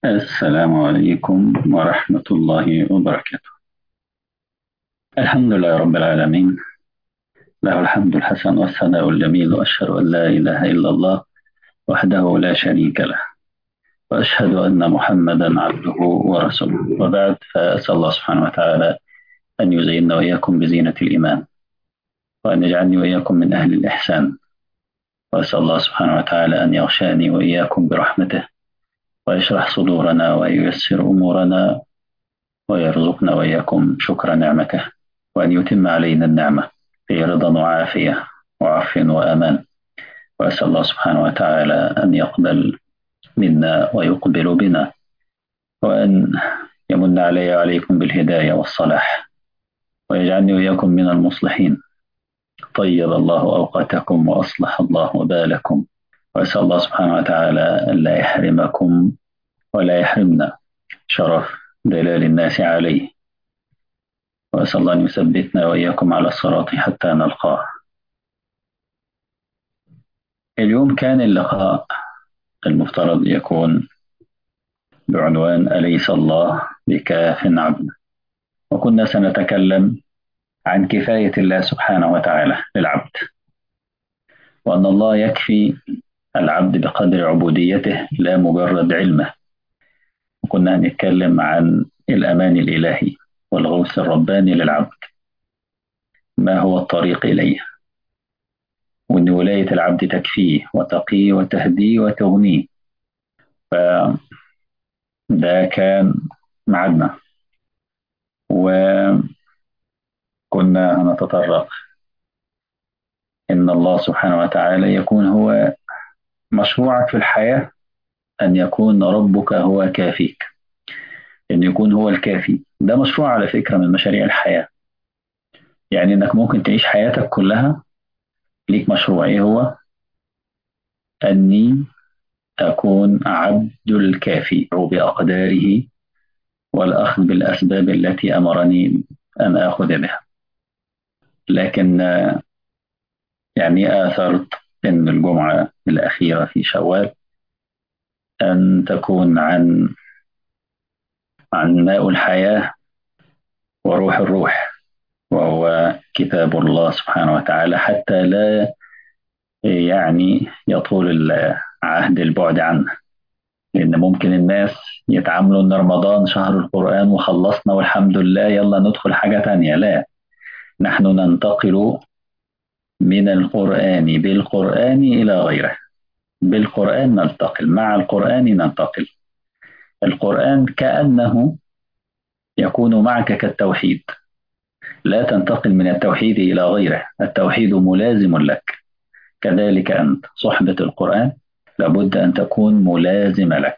السلام عليكم ورحمة الله وبركاته الحمد لله رب العالمين له الحمد الحسن والثناء الجميل وأشهد أن لا إله إلا الله وحده لا شريك له وأشهد أن محمدا عبده ورسوله وبعد فأسأل الله سبحانه وتعالى أن يزيننا وإياكم بزينة الإيمان وأن يجعلني وإياكم من أهل الإحسان وأسأل الله سبحانه وتعالى أن يغشاني وإياكم برحمته ويشرح صدورنا وييسر أمورنا ويرزقنا وإياكم شكر نعمته وأن يتم علينا النعمة في رضا وعافية وعفو وأمان وأسأل الله سبحانه وتعالى أن يقبل منا ويقبل بنا وأن يمن علي وعليكم بالهداية والصلاح ويجعلني وإياكم من المصلحين طيب الله أوقاتكم وأصلح الله بالكم وأسأل الله سبحانه وتعالى ألا يحرمكم ولا يحرمنا شرف دلال الناس عليه وأسأل الله أن يثبتنا وإياكم على الصراط حتى نلقاه اليوم كان اللقاء المفترض يكون بعنوان أليس الله بكاف عبد وكنا سنتكلم عن كفاية الله سبحانه وتعالى للعبد وأن الله يكفي العبد بقدر عبوديته لا مجرد علمه وكنا هنتكلم عن الأمان الإلهي والغوث الرباني للعبد ما هو الطريق إليه وأن ولاية العبد تكفيه وتقيه وتهديه وتغنيه فده كان معدنا وكنا هنتطرق إن الله سبحانه وتعالى يكون هو مشروعك في الحياة أن يكون ربك هو كافيك أن يكون هو الكافي ده مشروع على فكرة من مشاريع الحياة يعني أنك ممكن تعيش حياتك كلها ليك مشروع إيه هو أني أكون عبد الكافي بأقداره والأخذ بالأسباب التي أمرني أن آخذ بها لكن يعني آثرت أن الجمعة الأخيرة في شوال أن تكون عن عن ماء الحياة وروح الروح وهو كتاب الله سبحانه وتعالى حتى لا يعني يطول عهد البعد عنه لأن ممكن الناس يتعاملوا أن رمضان شهر القرآن وخلصنا والحمد لله يلا ندخل حاجة تانية لا نحن ننتقل من القرآن بالقرآن إلى غيره بالقرآن ننتقل مع القرآن ننتقل القرآن كأنه يكون معك كالتوحيد لا تنتقل من التوحيد إلى غيره التوحيد ملازم لك كذلك أنت صحبة القرآن لابد أن تكون ملازمة لك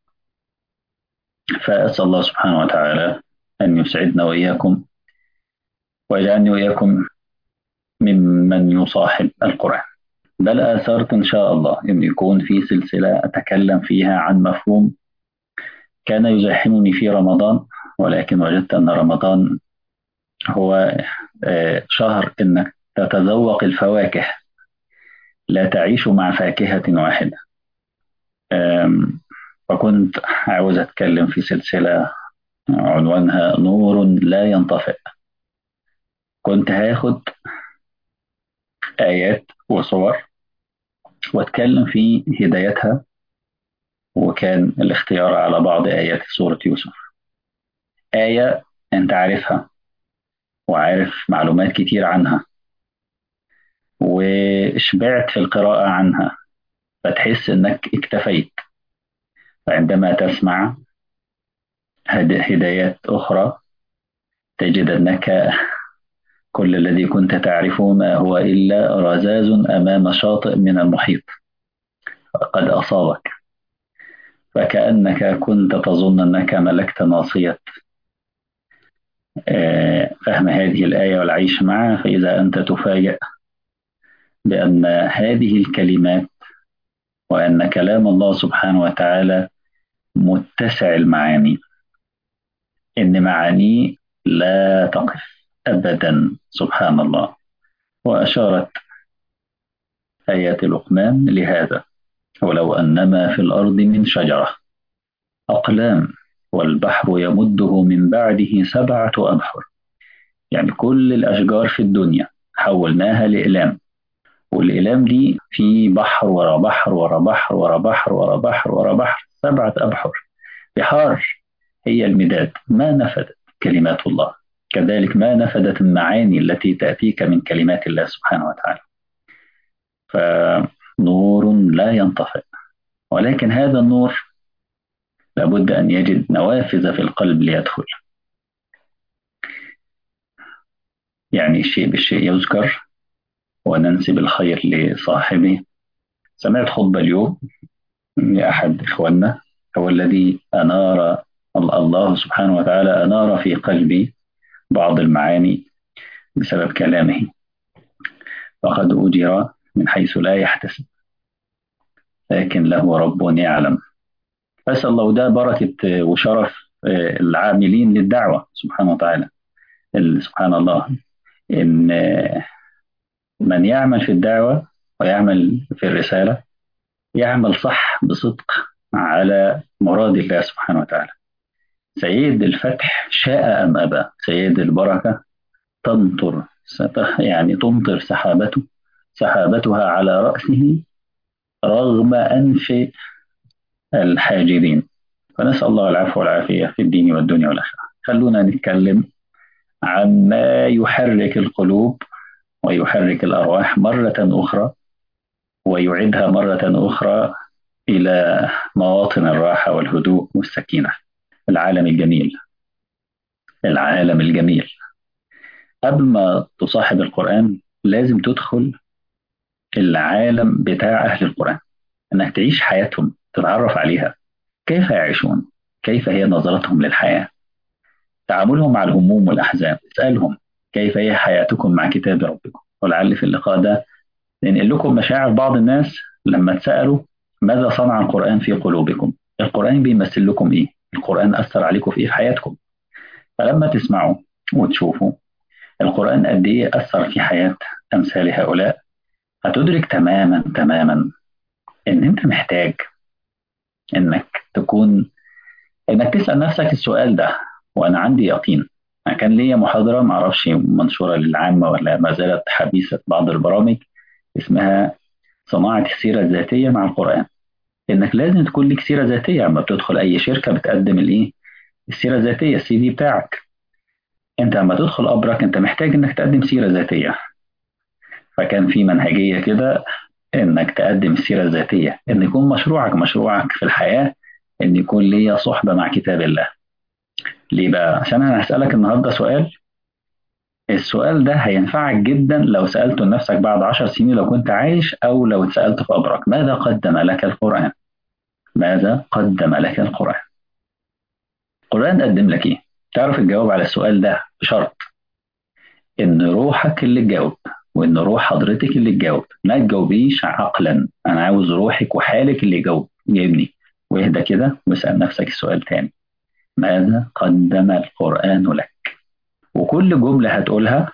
فأسأل الله سبحانه وتعالى أن يسعدنا وإياكم ويجعلني وإياكم ممن يصاحب القرآن بل آثرت إن شاء الله أن يكون في سلسلة أتكلم فيها عن مفهوم كان يزاحمني في رمضان ولكن وجدت أن رمضان هو شهر أنك تتذوق الفواكه لا تعيش مع فاكهة واحدة فكنت عاوز أتكلم في سلسلة عنوانها نور لا ينطفئ كنت هاخد آيات وصور واتكلم في هدايتها وكان الاختيار على بعض آيات سورة يوسف آية أنت عارفها وعارف معلومات كتير عنها وشبعت في القراءة عنها فتحس أنك اكتفيت فعندما تسمع هدايات أخرى تجد أنك كل الذي كنت تعرفه ما هو إلا رذاذ أمام شاطئ من المحيط قد أصابك فكأنك كنت تظن أنك ملكت ناصية فهم هذه الآية والعيش معها فإذا أنت تفاجأ بأن هذه الكلمات وأن كلام الله سبحانه وتعالى متسع المعاني إن معانيه لا تقف أبدا سبحان الله وأشارت آيات لقمان لهذا ولو أنما في الأرض من شجرة أقلام والبحر يمده من بعده سبعة أبحر يعني كل الأشجار في الدنيا حولناها لإقلام والإقلام دي في بحر ورا بحر ورا بحر ورا بحر ورا بحر ورا بحر سبعة أبحر بحار هي المداد ما نفدت كلمات الله كذلك ما نفدت المعاني التي تأتيك من كلمات الله سبحانه وتعالى فنور لا ينطفئ ولكن هذا النور لابد أن يجد نوافذ في القلب ليدخل يعني الشيء بالشيء يذكر وننسب الخير لصاحبه سمعت خطبة اليوم لأحد إخواننا هو الذي أنار الله سبحانه وتعالى أنار في قلبي بعض المعاني بسبب كلامه فقد أجر من حيث لا يحتسب لكن له رب يعلم أسأل الله ده بركة وشرف العاملين للدعوة سبحانه وتعالى سبحان الله إن من يعمل في الدعوة ويعمل في الرسالة يعمل صح بصدق على مراد الله سبحانه وتعالى سيد الفتح شاء أم أبى سيد البركة تمطر يعني تمطر سحابته سحابتها على رأسه رغم أنف الحاجرين فنسأل الله العفو والعافية في الدين والدنيا والآخرة خلونا نتكلم عن ما يحرك القلوب ويحرك الأرواح مرة أخرى ويعيدها مرة أخرى إلى مواطن الراحة والهدوء والسكينة العالم الجميل العالم الجميل قبل ما تصاحب القرآن لازم تدخل العالم بتاع أهل القرآن إنك تعيش حياتهم تتعرف عليها كيف يعيشون كيف هي نظرتهم للحياة تعاملهم مع الهموم والأحزان اسألهم كيف هي حياتكم مع كتاب ربكم ولعل في اللقاء ده ننقل لكم مشاعر بعض الناس لما تسألوا ماذا صنع القرآن في قلوبكم القرآن بيمثل لكم إيه القرآن أثر عليكم في إيه في حياتكم فلما تسمعوا وتشوفوا القرآن قد إيه أثر في حياة أمثال هؤلاء هتدرك تماما تماما إن أنت محتاج إنك تكون إنك تسأل نفسك السؤال ده وأنا عندي يقين أنا كان ليا محاضرة معرفش منشورة للعامة ولا ما زالت حديثة بعض البرامج اسمها صناعة السيرة الذاتية مع القرآن إنك لازم تكون لك سيرة ذاتية لما بتدخل أي شركة بتقدم الإيه السيرة الذاتية السي في بتاعك أنت لما تدخل أبرك أنت محتاج إنك تقدم سيرة ذاتية فكان في منهجية كده إنك تقدم السيرة الذاتية إن يكون مشروعك مشروعك في الحياة إن يكون ليا صحبة مع كتاب الله ليه بقى؟ عشان أنا هسألك النهاردة سؤال السؤال ده هينفعك جدا لو سألته لنفسك بعد عشر سنين لو كنت عايش أو لو اتسألت في أبرك ماذا قدم لك القرآن؟ ماذا قدم لك القرآن؟ القرآن قدم لك إيه؟ تعرف الجواب على السؤال ده بشرط إن روحك اللي تجاوب وإن روح حضرتك اللي تجاوب ما تجاوبيش عقلا أنا عاوز روحك وحالك اللي يجاوب جايبني واهدى كده واسأل نفسك السؤال تاني ماذا قدم القرآن لك؟ وكل جملة هتقولها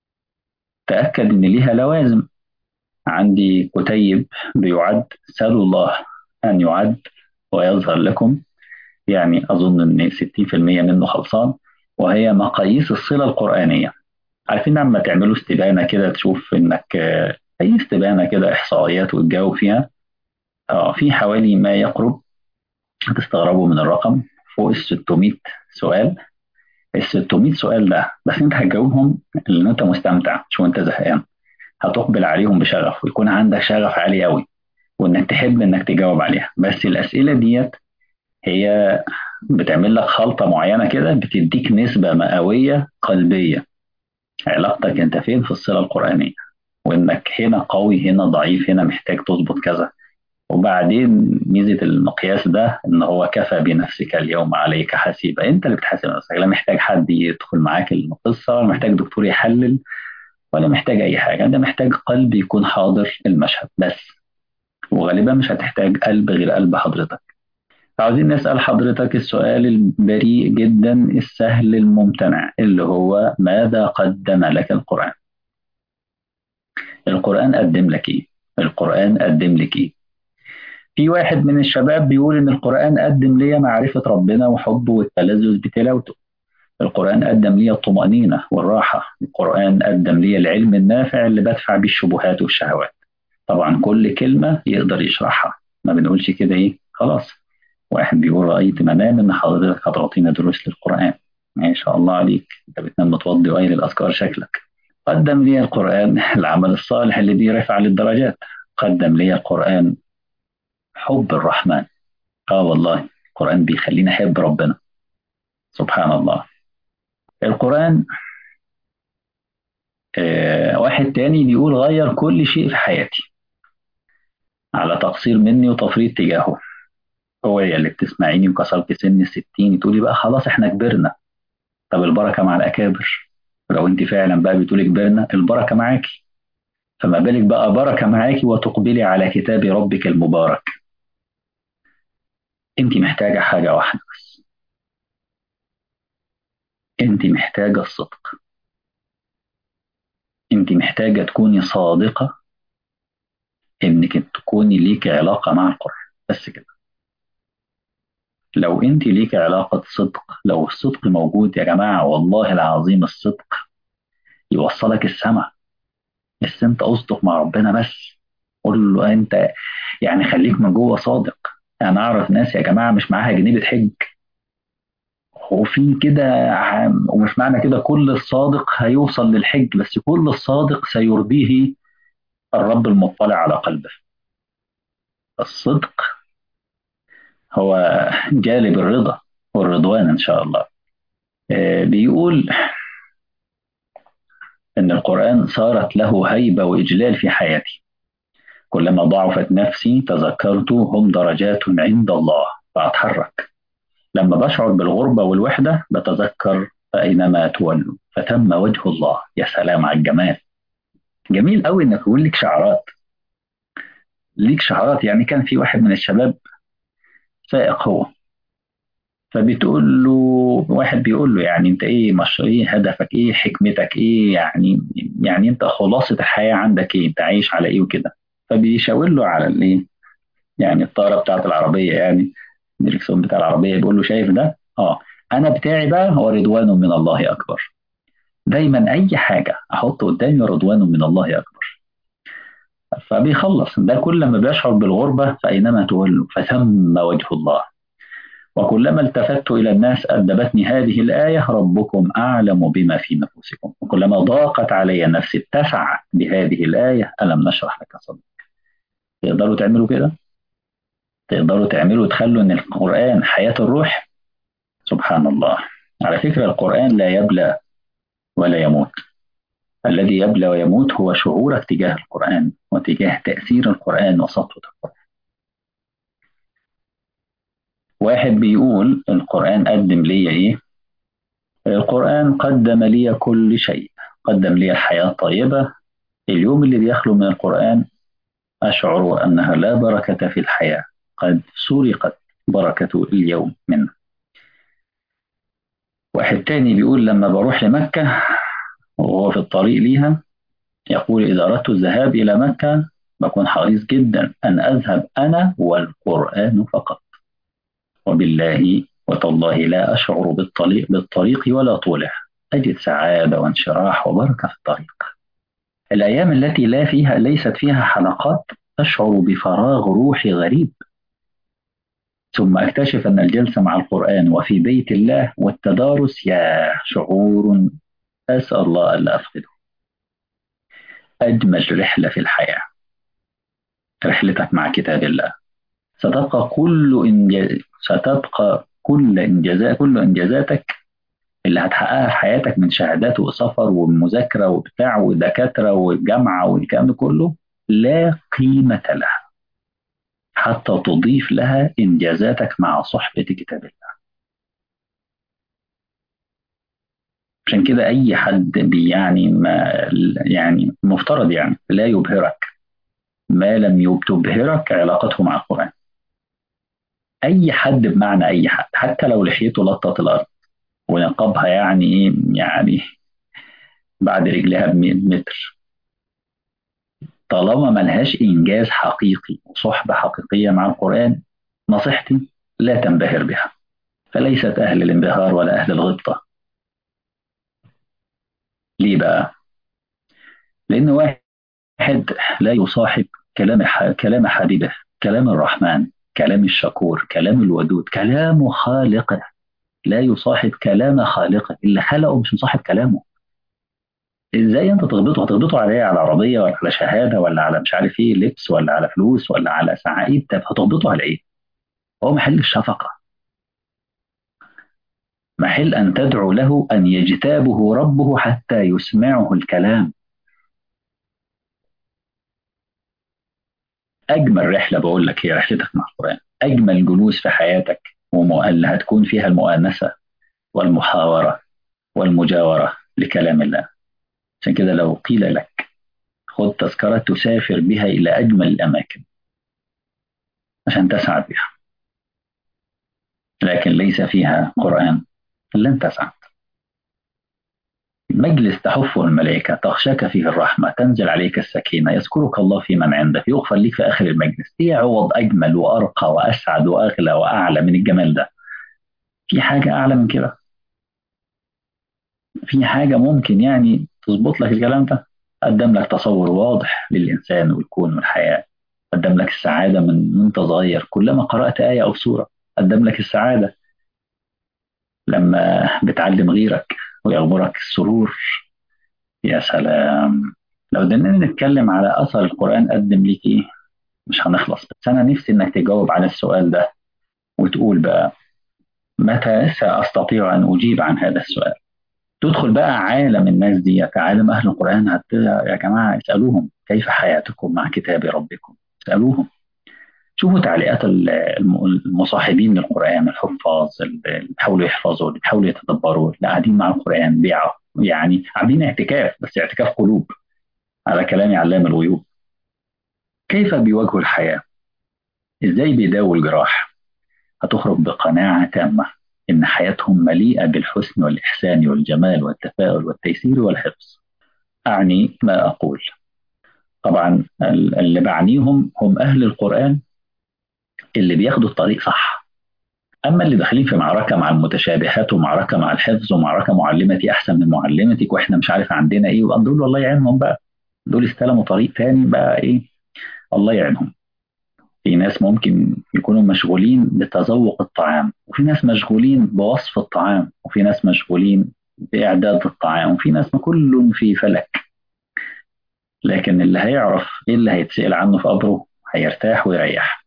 تأكد إن ليها لوازم عندي كتيب بيعد سألوا الله أن يعد ويظهر لكم يعني أظن إن 60% منه خلصان وهي مقاييس الصلة القرآنية عارفين لما تعملوا استبانة كده تشوف إنك أي استبانة كده إحصائيات وتجاوب فيها اه في حوالي ما يقرب هتستغربوا من الرقم فوق ال 600 سؤال ال 600 سؤال ده بس انت هتجاوبهم لان انت مستمتع مش وانت زهقان هتقبل عليهم بشغف ويكون عندك شغف عالي قوي وانك تحب انك تجاوب عليها بس الاسئله ديت هي بتعمل لك خلطه معينه كده بتديك نسبه مئويه قلبيه علاقتك انت فين في الصله القرانيه وانك هنا قوي هنا ضعيف هنا محتاج تظبط كذا وبعدين ميزه المقياس ده ان هو كفى بنفسك اليوم عليك حسيبا انت اللي بتحاسب نفسك لا محتاج حد يدخل معاك القصه ولا محتاج دكتور يحلل ولا محتاج اي حاجه انت محتاج قلب يكون حاضر المشهد بس وغالبا مش هتحتاج قلب غير قلب حضرتك فعاوزين نسال حضرتك السؤال البريء جدا السهل الممتنع اللي هو ماذا قدم لك القران القران قدم لك ايه القران قدم لك ايه في واحد من الشباب بيقول إن القرآن قدم لي معرفة ربنا وحبه والتلذذ بتلاوته القرآن قدم لي الطمأنينة والراحة القرآن قدم لي العلم النافع اللي بدفع بيه الشبهات والشهوات طبعا كل كلمة يقدر يشرحها ما بنقولش كده إيه خلاص واحد بيقول رأيت منام إن حضرتك هتعطينا دروس للقرآن ما شاء الله عليك أنت بتنام متوضي وقايل الأذكار شكلك قدم لي القرآن العمل الصالح اللي بيرفع للدرجات قدم لي القرآن حب الرحمن اه والله القرآن بيخلينا نحب ربنا سبحان الله القرآن آه واحد تاني بيقول غير كل شيء في حياتي على تقصير مني وتفريط تجاهه هو يا اللي بتسمعيني وكسرت سن الستين تقولي بقى خلاص احنا كبرنا طب البركة مع الأكابر لو انت فعلا بقى بتقولي كبرنا البركة معاكي فما بالك بقى بركة معاكي وتقبلي على كتاب ربك المبارك انت محتاجة حاجة واحدة بس انت محتاجة الصدق انت محتاجة تكوني صادقة انك تكوني ليك علاقة مع القرآن بس كده لو انت ليك علاقة صدق لو الصدق موجود يا جماعة والله العظيم الصدق يوصلك السماء بس انت اصدق مع ربنا بس قول له انت يعني خليك من جوه صادق انا اعرف ناس يا جماعة مش معاها جنيه بتحج وفي كده ومش معنى كده كل الصادق هيوصل للحج بس كل الصادق سيرضيه الرب المطلع على قلبه الصدق هو جالب الرضا والرضوان إن شاء الله بيقول إن القرآن صارت له هيبة وإجلال في حياتي كلما ضعفت نفسي تذكرت هم درجات عند الله فأتحرك لما بشعر بالغربة والوحدة بتذكر فأينما تولوا فتم وجه الله يا سلام على الجمال جميل قوي انك يقول لك شعارات ليك شعارات يعني كان في واحد من الشباب سائق هو فبتقول له واحد بيقول له يعني انت ايه مش ايه هدفك ايه حكمتك ايه يعني يعني انت خلاصة الحياة عندك ايه انت عايش على ايه وكده فبيشاور له على الايه يعني الطارة بتاعت العربية يعني الدركسيون بتاع العربية بيقول له شايف ده اه انا بتاعي بقى هو رضوان من الله اكبر دايما اي حاجة احط قدامي رضوان من الله اكبر فبيخلص ده كل ما بيشعر بالغربة فأينما تولوا فثم وجه الله وكلما التفت إلى الناس أدبتني هذه الآية ربكم أعلم بما في نفوسكم وكلما ضاقت علي نفسي اتسع بهذه الآية ألم نشرح لك صدرك تقدروا تعملوا كده تقدروا تعملوا تخلوا أن القرآن حياة الروح سبحان الله على فكرة القرآن لا يبلى ولا يموت الذي يبلى ويموت هو شعورك تجاه القرآن وتجاه تأثير القرآن وسطوة القرآن واحد بيقول القرآن قدم لي إيه القرآن قدم لي كل شيء قدم لي الحياة الطيبة اليوم اللي بيخلو من القرآن أشعر أنها لا بركة في الحياة قد سرقت بركة اليوم منه واحد تاني بيقول لما بروح لمكة وهو في الطريق ليها يقول إذا أردت الذهاب إلى مكة بكون حريص جدا أن أذهب أنا والقرآن فقط وبالله وتالله لا أشعر بالطريق, بالطريق ولا طوله أجد سعادة وانشراح وبركة في الطريق الأيام التي لا فيها ليست فيها حلقات أشعر بفراغ روحي غريب ثم أكتشف أن الجلسة مع القرآن وفي بيت الله والتدارس يا شعور أسأل الله ألا أفقده أجمل رحلة في الحياة رحلتك مع كتاب الله ستبقى كل إنجاز ستبقى كل إنجازات كل إنجازاتك اللي هتحققها في حياتك من شهادات وسفر ومذاكرة وبتاع ودكاترة والجامعة والكلام ده كله لا قيمة لها حتى تضيف لها إنجازاتك مع صحبة كتاب الله عشان كده أي حد يعني ما يعني مفترض يعني لا يبهرك ما لم تبهرك علاقته مع القرآن أي حد بمعنى أي حد حتى لو لحيته لطت الأرض ونقابها يعني إيه يعني بعد رجلها ب متر طالما ملهاش إنجاز حقيقي وصحبة حقيقية مع القرآن نصيحتي لا تنبهر بها فليست أهل الانبهار ولا أهل الغبطة ليه بقى؟ لأن واحد لا يصاحب كلام كلام حبيبه كلام الرحمن كلام الشكور كلام الودود كلام خالقه لا يصاحب كلام خالقه اللي خلقه مش مصاحب كلامه ازاي انت تغبطه هتغبطه على ايه على عربيه ولا على شهاده ولا على مش عارف ايه لبس ولا على فلوس ولا على سعائد طب هتغبطه على ايه هو محل الشفقه محل ان تدعو له ان يجتابه ربه حتى يسمعه الكلام اجمل رحله بقول لك هي رحلتك مع القران اجمل جلوس في حياتك اللي هتكون فيها المؤانسه والمحاوره والمجاوره لكلام الله عشان كده لو قيل لك خذ تذكرة تسافر بها إلى أجمل الأماكن عشان تسعد بها لكن ليس فيها قرآن لن تسعد مجلس تحفه الملائكة تغشاك فيه الرحمة تنزل عليك السكينة يذكرك الله في من عندك يغفر لك في آخر المجلس إيه عوض أجمل وأرقى وأسعد وأغلى وأعلى من الجمال ده في حاجة أعلى من كده في حاجة ممكن يعني تظبط لك الكلام ده قدم لك تصور واضح للإنسان والكون والحياة قدم لك السعادة من وانت صغير كلما قرأت آية أو سورة قدم لك السعادة لما بتعلم غيرك ويغمرك السرور يا سلام لو بدنا نتكلم على أثر القرآن قدم ليك إيه مش هنخلص بس أنا نفسي إنك تجاوب على السؤال ده وتقول بقى متى سأستطيع أن أجيب عن هذا السؤال تدخل بقى عالم الناس دي عالم أهل القرآن هت... يا جماعة اسألوهم كيف حياتكم مع كتاب ربكم اسألوهم شوفوا تعليقات المصاحبين للقرآن الحفاظ اللي بيحاولوا يحفظوا اللي بيحاولوا يتدبروا اللي قاعدين مع القرآن بيعوا يعني عاملين اعتكاف بس اعتكاف قلوب على كلام علام الغيوب كيف بيواجهوا الحياة ازاي بيداووا الجراح هتخرج بقناعة تامة إن حياتهم مليئة بالحسن والإحسان والجمال والتفاؤل والتيسير والحفظ أعني ما أقول طبعا اللي بعنيهم هم أهل القرآن اللي بياخدوا الطريق صح أما اللي داخلين في معركة مع المتشابهات ومعركة مع الحفظ ومعركة معلمتي أحسن من معلمتك وإحنا مش عارف عندنا إيه دول والله يعينهم بقى دول استلموا طريق تاني بقى إيه الله يعينهم في ناس ممكن يكونوا مشغولين بتذوق الطعام وفي ناس مشغولين بوصف الطعام وفي ناس مشغولين بإعداد الطعام وفي ناس كل في فلك لكن اللي هيعرف إيه اللي هيتسأل عنه في قبره هيرتاح ويريح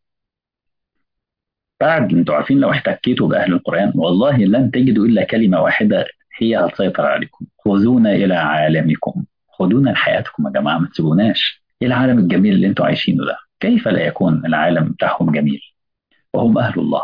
بعد انتوا عارفين لو احتكيتوا بأهل القرآن والله لن تجدوا إلا كلمة واحدة هي هتسيطر عليكم خذونا إلى عالمكم خذونا لحياتكم يا جماعة ما تسيبوناش إيه العالم الجميل اللي انتوا عايشينه ده كيف لا يكون العالم بتاعهم جميل وهم أهل الله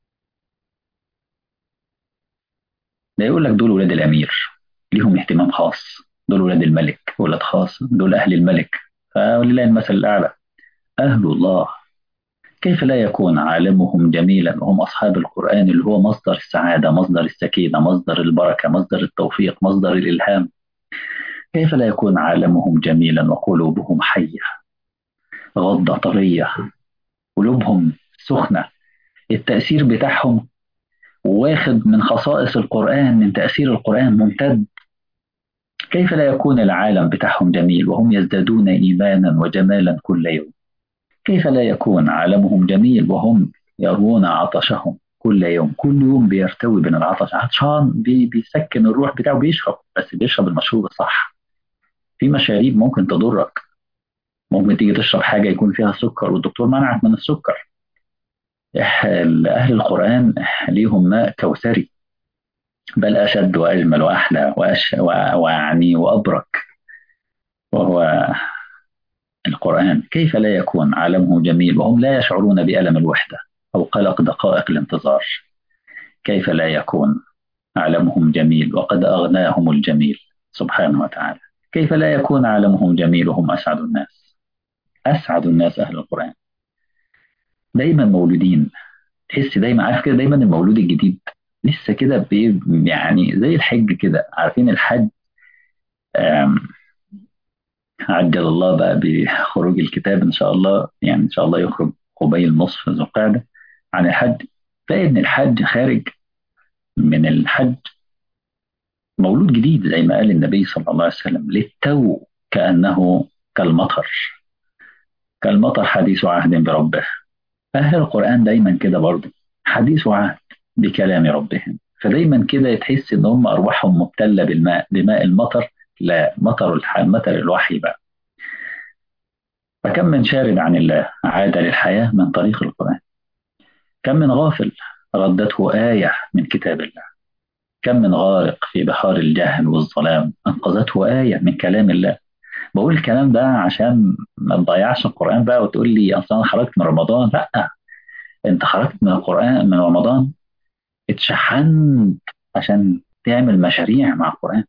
ده يقول لك دول ولاد الأمير ليهم اهتمام خاص دول ولاد الملك ولاد خاص دول أهل الملك فولله المثل الأعلى أهل الله كيف لا يكون عالمهم جميلا وهم أصحاب القرآن اللي هو مصدر السعادة مصدر السكينة مصدر البركة مصدر التوفيق مصدر الإلهام كيف لا يكون عالمهم جميلا وقلوبهم حية غضة طرية قلوبهم سخنة التأثير بتاعهم واخد من خصائص القرآن من تأثير القرآن ممتد كيف لا يكون العالم بتاعهم جميل وهم يزدادون إيمانا وجمالا كل يوم كيف لا يكون عالمهم جميل وهم يروون عطشهم كل يوم كل يوم بيرتوي من العطش عطشان بي بيسكن الروح بتاعه بيشرب بس بيشرب المشروب الصح في مشاريب ممكن تضرك ممكن تيجي تشرب حاجة يكون فيها سكر والدكتور منعك من السكر أهل القرآن ليهم ماء كوثري بل أشد وأجمل وأحلى وأش ويعني وأبرك وهو القرآن كيف لا يكون عالمه جميل وهم لا يشعرون بألم الوحدة أو قلق دقائق الانتظار كيف لا يكون عالمهم جميل وقد أغناهم الجميل سبحانه وتعالى كيف لا يكون عالمهم جميل وهم أسعد الناس أسعد الناس أهل القرآن دايما مولودين تحس دايما عارف كده دايما المولود الجديد لسه كده يعني زي الحج كده عارفين الحج عجل الله بقى بخروج الكتاب إن شاء الله يعني إن شاء الله يخرج قبيل نصف ذو القعدة عن الحج فإن الحج خارج من الحج مولود جديد زي ما قال النبي صلى الله عليه وسلم للتو كأنه كالمطر كالمطر حديث عهد بربه أهل القرآن دايما كده برضه حديث عهد بكلام ربهم فدايما كده تحس ان هم ارواحهم مبتله بالماء بماء المطر لا مطر الح... مطر الوحي بقى فكم من شارد عن الله عاد للحياه من طريق القران كم من غافل ردته ايه من كتاب الله كم من غارق في بحار الجهل والظلام انقذته ايه من كلام الله بقول الكلام ده عشان ما تضيعش القران بقى وتقول لي اصلا انا خرجت من رمضان لا انت خرجت من القران من رمضان اتشحنت عشان تعمل مشاريع مع القرآن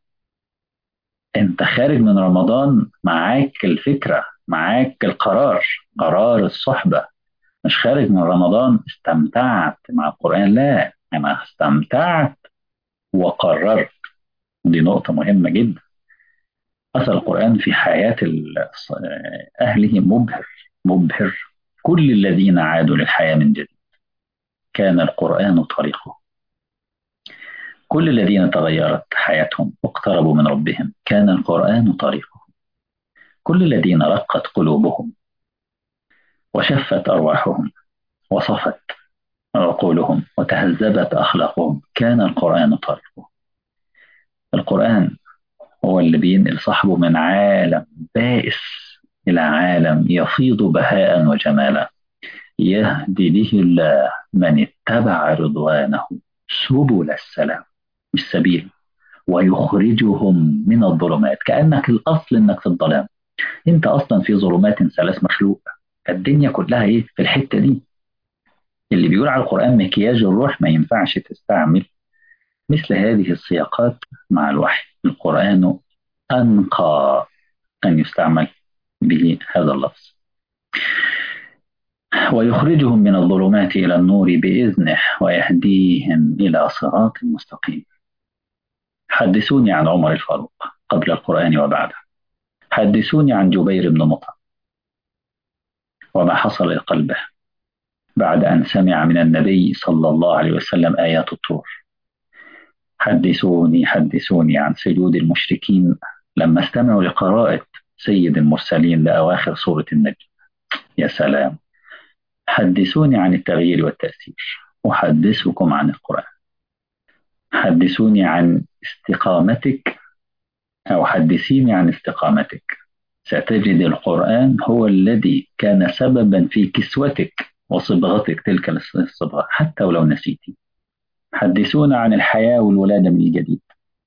انت خارج من رمضان معاك الفكرة معاك القرار قرار الصحبة مش خارج من رمضان استمتعت مع القرآن لا أنا استمتعت وقررت دي نقطة مهمة جدا أثر القرآن في حياة أهله مبهر مبهر كل الذين عادوا للحياة من جديد كان القرآن طريقه كل الذين تغيرت حياتهم واقتربوا من ربهم كان القرآن طريقهم كل الذين رقت قلوبهم وشفت أرواحهم وصفت عقولهم وتهذبت أخلاقهم كان القرآن طريقهم القرآن هو اللي بينقل صاحبه من عالم بائس إلى عالم يفيض بهاء وجمالا يهدي به الله من اتبع رضوانه سبل السلام مش سبيل ويخرجهم من الظلمات كأنك الأصل إنك في الظلام أنت أصلا في ظلمات ثلاث مخلوق الدنيا كلها إيه في الحتة دي اللي بيقول على القرآن مكياج الروح ما ينفعش تستعمل مثل هذه السياقات مع الوحي القرآن أنقى أن يستعمل به هذا اللفظ ويخرجهم من الظلمات إلى النور بإذنه ويهديهم إلى صراط مستقيم حدثوني عن عمر الفاروق قبل القرآن وبعده حدثوني عن جبير بن مطعم وما حصل لقلبه بعد أن سمع من النبي صلى الله عليه وسلم آيات الطور حدثوني حدثوني عن سجود المشركين لما استمعوا لقراءة سيد المرسلين لأواخر سورة النجم يا سلام حدثوني عن التغيير والتأثير أحدثكم عن القرآن حدثوني عن استقامتك أو حدثيني عن استقامتك ستجد القرآن هو الذي كان سببا في كسوتك وصبغتك تلك الصبغة حتى ولو نسيتي حدثونا عن الحياة والولادة من الجديد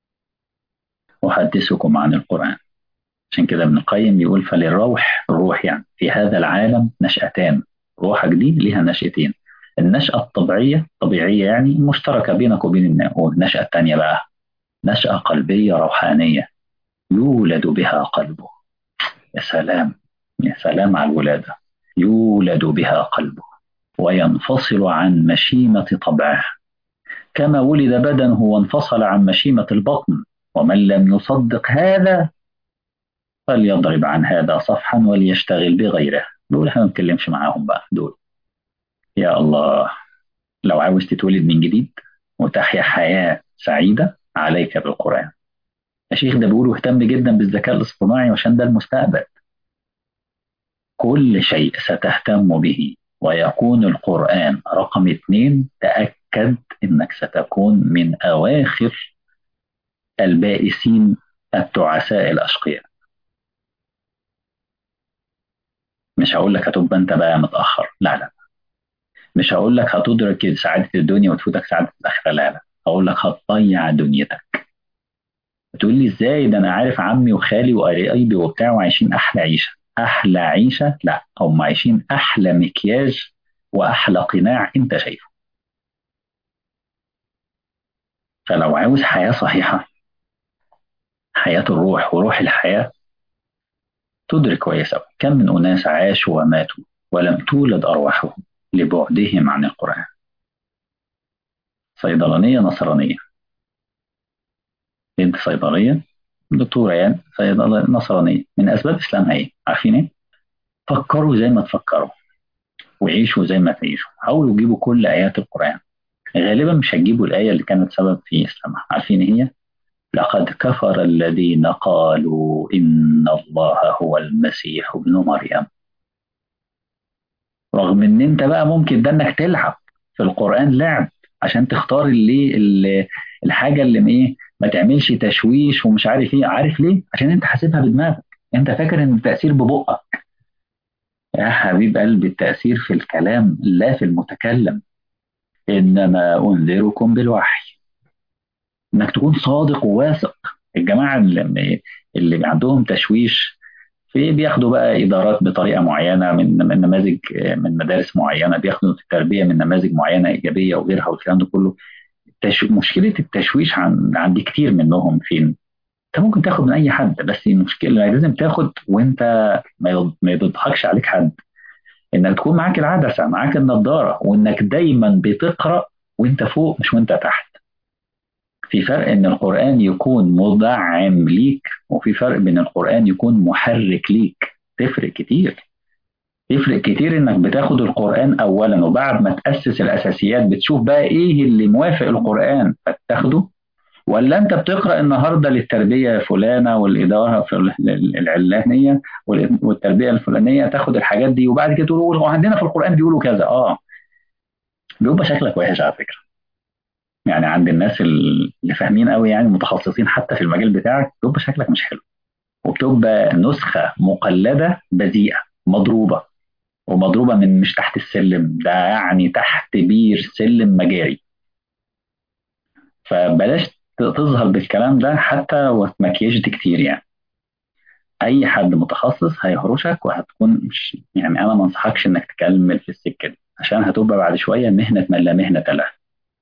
أحدثكم عن القرآن عشان كده ابن القيم يقول فللروح الروح يعني في هذا العالم نشأتان روحك دي لها نشأتين النشأة الطبيعية طبيعية يعني مشتركة بينك وبين الناس والنشأة الثانية بقى نشأة قلبية روحانية يولد بها قلبه يا سلام يا سلام على الولادة يولد بها قلبه وينفصل عن مشيمة طبعه كما ولد بدنه وانفصل عن مشيمة البطن ومن لم يصدق هذا فليضرب عن هذا صفحا وليشتغل بغيره دول احنا ما نتكلمش معاهم بقى دول يا الله لو عاوز تتولد من جديد وتحيا حياة سعيدة عليك بالقرآن يا شيخ ده بيقولوا اهتم جدا بالذكاء الاصطناعي عشان ده المستقبل كل شيء ستهتم به ويكون القرآن رقم اثنين تأكد انك ستكون من اواخر البائسين التعساء الاشقياء مش هقول لك هتبقى انت بقى متاخر لا لا مش هقول لك هتدرك سعاده الدنيا وتفوتك سعاده الاخره لا لا هقول لك هتضيع دنيتك تقول لي ازاي ده انا عارف عمي وخالي وقرايبي وبتاع وعايشين احلى عيشه احلى عيشه لا هم عايشين احلى مكياج واحلى قناع انت شايفه فلو عاوز حياه صحيحه حياه الروح وروح الحياه تدرك كويس أوي كم من أناس عاشوا وماتوا ولم تولد أرواحهم لبعدهم عن القرآن صيدلانية نصرانية بنت صيدلية دكتورة يعني صيدلة نصرانية من أسباب إسلامها إيه؟ عارفين إيه؟ فكروا زي ما تفكروا وعيشوا زي ما تعيشوا حاولوا تجيبوا كل آيات القرآن غالبا مش هتجيبوا الآية اللي كانت سبب في إسلامها عارفين إيه هي؟ لقد كفر الذين قالوا إن الله هو المسيح ابن مريم رغم إن أنت بقى ممكن ده إنك تلعب في القرآن لعب عشان تختار اللي, اللي الحاجة اللي إيه ما تعملش تشويش ومش عارف إيه عارف ليه؟ عشان أنت حاسبها بدماغك أنت فاكر إن التأثير ببقك يا حبيب قلبي التأثير في الكلام لا في المتكلم إنما أنذركم بالوحي إنك تكون صادق وواثق الجماعة اللي, اللي عندهم تشويش في بياخدوا بقى إدارات بطريقة معينة من من نماذج من مدارس معينة بياخدوا التربية من نماذج معينة إيجابية وغيرها والكلام ده كله التش... مشكلة التشويش عن... عند كتير منهم فين؟ انت ممكن تاخد من اي حد بس المشكله لازم تاخد وانت ما يضحكش عليك حد انك تكون معاك العدسه معاك النضاره وانك دايما بتقرا وانت فوق مش وانت تحت في فرق ان القران يكون مدعم ليك وفي فرق بين القران يكون محرك ليك تفرق كتير يفرق كتير انك بتاخد القران اولا وبعد ما تاسس الاساسيات بتشوف بقى ايه اللي موافق القران فتاخده ولا انت بتقرا النهارده للتربيه فلانه والاداره العلانيه والتربيه الفلانيه تاخد الحاجات دي وبعد كده تقول وعندنا في القران بيقولوا كذا اه بيبقى شكلك وحش على فكره يعني عند الناس اللي فاهمين قوي يعني متخصصين حتى في المجال بتاعك بيبقى شكلك مش حلو وبتبقى نسخه مقلده بذيئه مضروبه ومضروبه من مش تحت السلم ده يعني تحت بير سلم مجاري فبلاش تظهر بالكلام ده حتى ومكياجت كتير يعني اي حد متخصص هيهرشك وهتكون مش يعني انا ما انصحكش انك تكمل في السكه دي عشان هتبقى بعد شويه مهنه من لا مهنه لها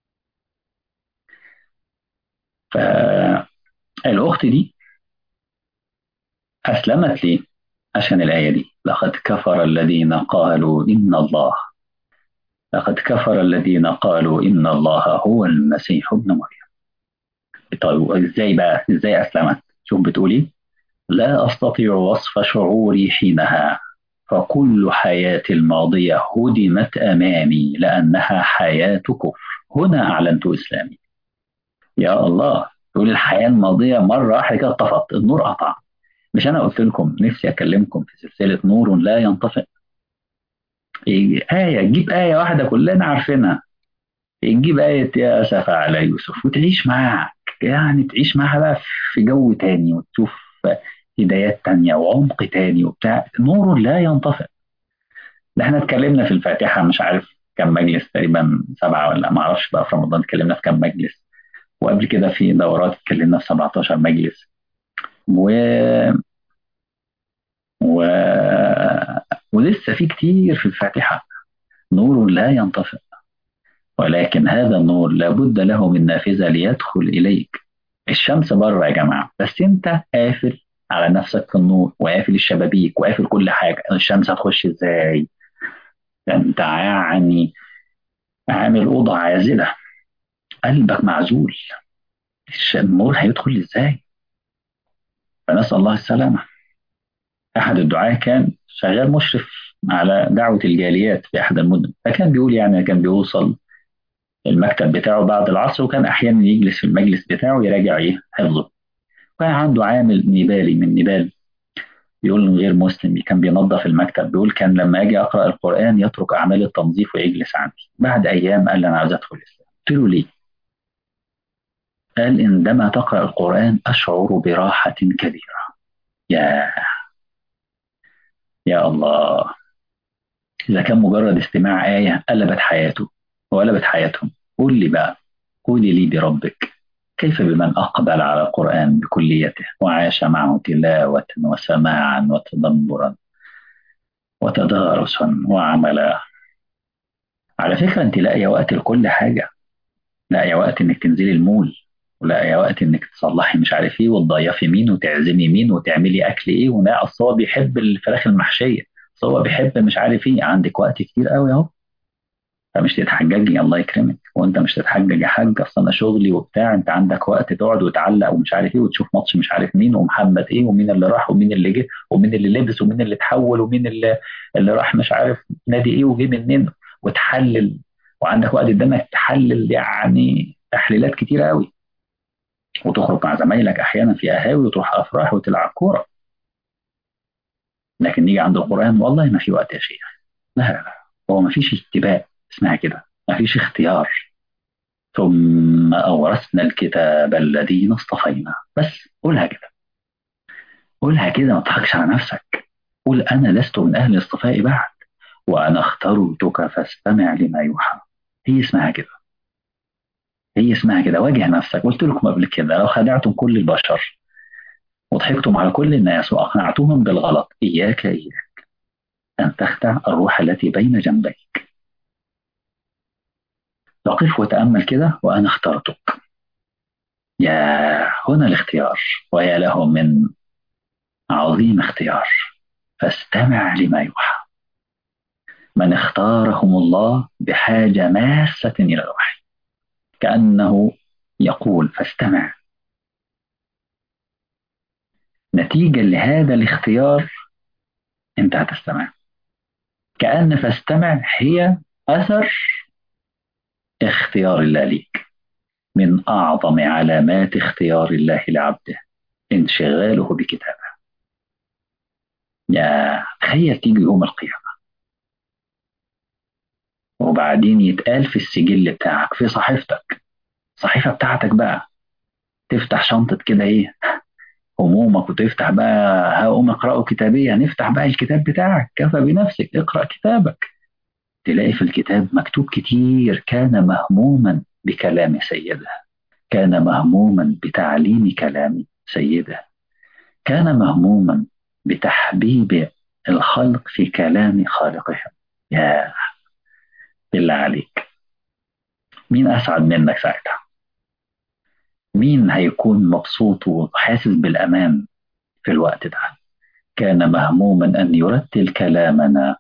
فالاخت دي اسلمت ليه عشان الايه دي لقد كفر الذين قالوا ان الله لقد كفر الذين قالوا ان الله هو المسيح ابن مريم طيب ازاي بقى ازاي اسلمت شوف بتقول ايه لا استطيع وصف شعوري حينها فكل حياتي الماضيه هدمت امامي لانها حياه كفر هنا اعلنت اسلامي يا الله تقول الحياه الماضيه مره واحده كده طفت النور قطع مش انا قلت لكم نفسي اكلمكم في سلسله نور لا ينطفئ إيه آية تجيب آية واحدة كلنا عارفينها تجيب آية يا أسف على يوسف وتعيش معاها يعني تعيش معاها بقى في جو تاني وتشوف هدايات تانية وعمق تاني وبتاع نور لا ينطفئ ده احنا اتكلمنا في الفاتحة مش عارف كم مجلس تقريبا سبعة ولا ما اعرفش بقى في رمضان اتكلمنا في كم مجلس وقبل كده في دورات اتكلمنا في 17 مجلس و و ولسه في كتير في الفاتحة نور لا ينطفئ ولكن هذا النور لابد له من نافذة ليدخل إليك الشمس بره يا جماعة بس أنت قافل على نفسك في النور وقافل الشبابيك وقافل كل حاجة الشمس هتخش إزاي أنت يعني عامل أوضة عازلة قلبك معزول النور هيدخل إزاي فنسأل الله السلامة أحد الدعاة كان شغال مشرف على دعوة الجاليات في أحد المدن فكان بيقول يعني كان بيوصل المكتب بتاعه بعد العصر وكان أحيانا يجلس في المجلس بتاعه يراجع إيه حفظه كان عنده عامل نيبالي من نيبال بيقول غير مسلم كان بينظف المكتب بيقول كان لما أجي أقرأ القرآن يترك أعمال التنظيف ويجلس عندي بعد أيام قال لي أنا عاوز أدخل الإسلام قلت له ليه؟ قال عندما تقرأ القرآن أشعر براحة كبيرة يا يا الله إذا كان مجرد استماع آية قلبت حياته وقلبت حياتهم قول لي بقى قولي لي بربك كيف بمن أقبل على القرآن بكليته وعاش معه تلاوة وسماعا وتدبرا وتدارسا وعملا على فكرة أنت لاقية وقت لكل حاجة لاقية وقت إنك تنزلي المول ولاقية وقت إنك تصلحي مش عارف إيه وتضيفي مين وتعزمي مين وتعملي أكل إيه ولا أصل هو بيحب الفراخ المحشية أصل هو بيحب مش عارف إيه عندك وقت كتير قوي أهو فمش تتحججي الله يكرمك وانت مش تتحجج يا حاج اصل انا شغلي وبتاع انت عندك وقت تقعد وتعلق ومش عارف ايه وتشوف ماتش مش عارف مين ومحمد ايه ومين اللي راح ومين اللي جه ومين اللي لبس ومين اللي اتحول ومين اللي اللي راح مش عارف نادي ايه وجه منين وتحلل وعندك وقت قدامك تحلل يعني تحليلات كتيره قوي وتخرج مع زمايلك احيانا في قهاوي وتروح افراح وتلعب كوره لكن نيجي عند القران والله ما في وقت يا شيخ لا لا لا هو ما فيش اتباع اسمها كده ما فيش اختيار ثم أورثنا الكتاب الذين اصطفينا بس قولها كده قولها كده ما تضحكش على نفسك قول أنا لست من أهل الاصطفاء بعد وأنا اخترتك فاستمع لما يوحى هي اسمها كده هي اسمها كده واجه نفسك قلت لكم قبل كده لو خدعتم كل البشر وضحكتم على كل الناس وأقنعتهم بالغلط إياك إياك أن تخدع الروح التي بين جنبيك وقف وتأمل كده وأنا اخترتك يا هنا الاختيار ويا له من عظيم اختيار فاستمع لما يوحى من اختارهم الله بحاجة ماسة إلى الوحي كأنه يقول فاستمع نتيجة لهذا الاختيار أنت هتستمع كأن فاستمع هي أثر اختيار الله ليك من أعظم علامات اختيار الله لعبده انشغاله بكتابه يا تخيل تيجي يوم القيامة وبعدين يتقال في السجل بتاعك في صحيفتك الصحيفة بتاعتك بقى تفتح شنطة كده ايه همومك وتفتح بقى هقوم اقرأوا كتابية نفتح بقى الكتاب بتاعك كفى بنفسك اقرأ كتابك تلاقي في الكتاب مكتوب كتير كان مهموما بكلام سيده كان مهموما بتعليم كلام سيده كان مهموما بتحبيب الخلق في كلام خالقهم يا بالله عليك مين أسعد منك ساعتها مين هيكون مبسوط وحاسس بالأمان في الوقت ده كان مهموما أن يرتل كلامنا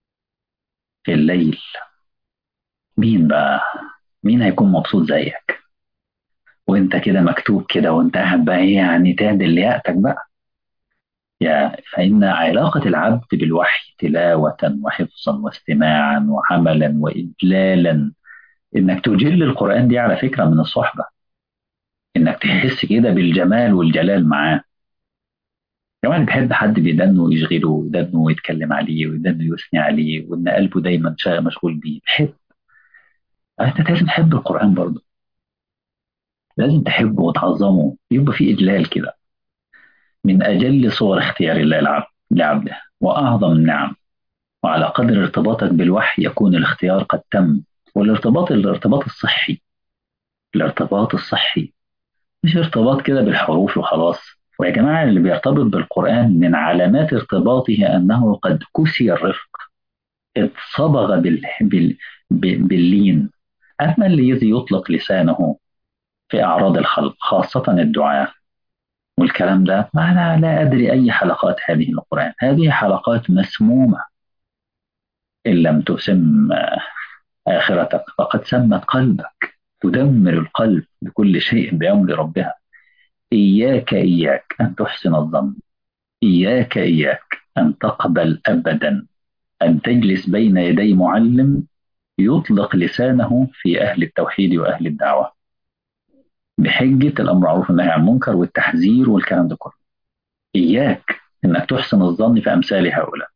في الليل مين بقى مين هيكون مبسوط زيك وانت كده مكتوب كده وانت قاعد بقى ايه يعني تعدل لياقتك بقى يا فإن علاقة العبد بالوحي تلاوة وحفظا واستماعا وعملا وإجلالا إنك تجل القرآن دي على فكرة من الصحبة إنك تحس كده بالجمال والجلال معاه كمان بيحب حد بيدنه ويشغله ودنه ويتكلم عليه ودنه يثني عليه وإن قلبه دايما شاغل مشغول بيه بحب أنت لازم تحب القرآن برضه لازم تحبه وتعظمه يبقى في إجلال كده من أجل صور اختيار الله لعبده وأعظم النعم وعلى قدر ارتباطك بالوحي يكون الاختيار قد تم والارتباط الارتباط الصحي الارتباط الصحي مش ارتباط كده بالحروف وخلاص ويا جماعة اللي بيرتبط بالقرآن من علامات ارتباطه أنه قد كسي الرفق اتصبغ بال... بال... باللين أما الذي يطلق لسانه في أعراض الخلق خاصة الدعاء والكلام ده ما أنا لا أدري أي حلقات هذه القرآن هذه حلقات مسمومة إن لم تسم آخرتك فقد سمت قلبك تدمر القلب بكل شيء بأمر ربها إياك إياك أن تحسن الظن إياك إياك أن تقبل أبدا أن تجلس بين يدي معلم يطلق لسانه في أهل التوحيد وأهل الدعوة بحجة الأمر معروف والنهي عن المنكر والتحذير والكلام ده كله إياك إنك تحسن الظن في أمثال هؤلاء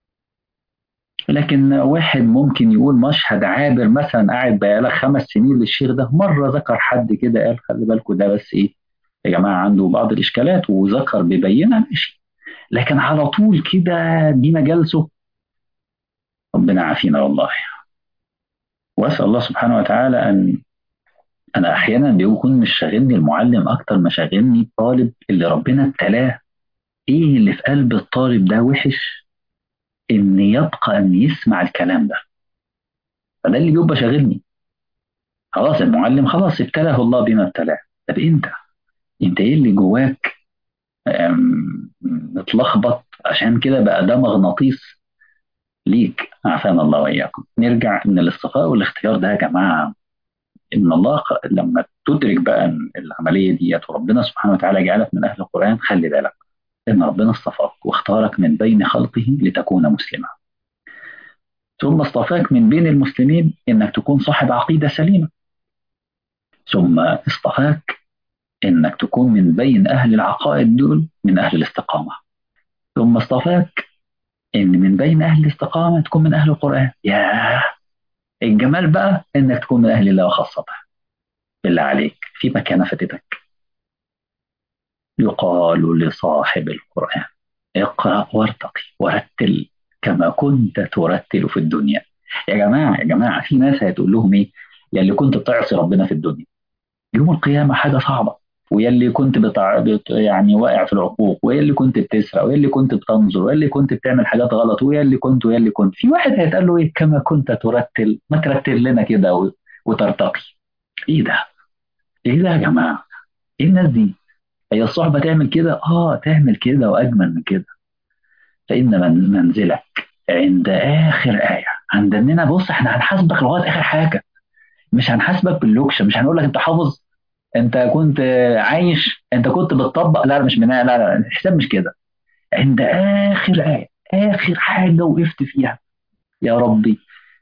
لكن واحد ممكن يقول مشهد عابر مثلا قاعد بقالك خمس سنين للشيخ ده مرة ذكر حد كده قال خلي بالكم ده بس إيه يا جماعة عنده بعض الإشكالات وذكر ببينها ماشي لكن على طول كده دي مجالسه ربنا عافينا والله وأسأل الله سبحانه وتعالى أن أنا أحيانا بيكون مش شاغلني المعلم أكتر ما شاغلني الطالب اللي ربنا ابتلاه إيه اللي في قلب الطالب ده وحش إن يبقى أن يسمع الكلام ده فده اللي بيبقى شاغلني خلاص المعلم خلاص ابتلاه الله بما ابتلاه طب أنت أنت إيه اللي جواك متلخبط عشان كده بقى ده مغناطيس ليك عافانا الله وإياكم نرجع إن الاصطفاء والاختيار ده يا جماعة إن الله ق- لما تدرك بقى إن العملية ديت وربنا سبحانه وتعالى جعلك من أهل القرآن خلي بالك إن ربنا اصطفاك واختارك من بين خلقه لتكون مسلما ثم اصطفاك من بين المسلمين إنك تكون صاحب عقيدة سليمة ثم اصطفاك إنك تكون من بين أهل العقائد دول من أهل الاستقامة ثم اصطفاك إن من بين أهل الاستقامة تكون من أهل القرآن ياه الجمال بقى إنك تكون من أهل الله وخاصته بالله عليك في مكانة فاتتك يقال لصاحب القرآن اقرأ وارتقي ورتل كما كنت ترتل في الدنيا يا جماعة يا جماعة في ناس هتقول لهم إيه يا اللي كنت بتعصي ربنا في الدنيا يوم القيامة حاجة صعبة ويا اللي كنت بتع... بت... يعني واقع في العقوق ويا اللي كنت بتسرق ويا اللي كنت بتنظر ويا اللي كنت بتعمل حاجات غلط ويا اللي كنت ويا اللي كنت في واحد هيتقال له ايه كما كنت ترتل ما ترتل لنا كده و... وترتقي ايه ده ايه ده يا جماعة ايه الناس دي هي الصحبة تعمل كده اه تعمل كده واجمل من كده فإن من منزلك عند آخر آية عند إننا بص إحنا هنحاسبك لغاية آخر حاجة مش هنحاسبك باللوكشة مش هنقول لك أنت حافظ أنت كنت عايش أنت كنت بتطبق لا مش من لا لا الحساب مش كده عند آخر آية آخر حاجة وقفت فيها يا ربي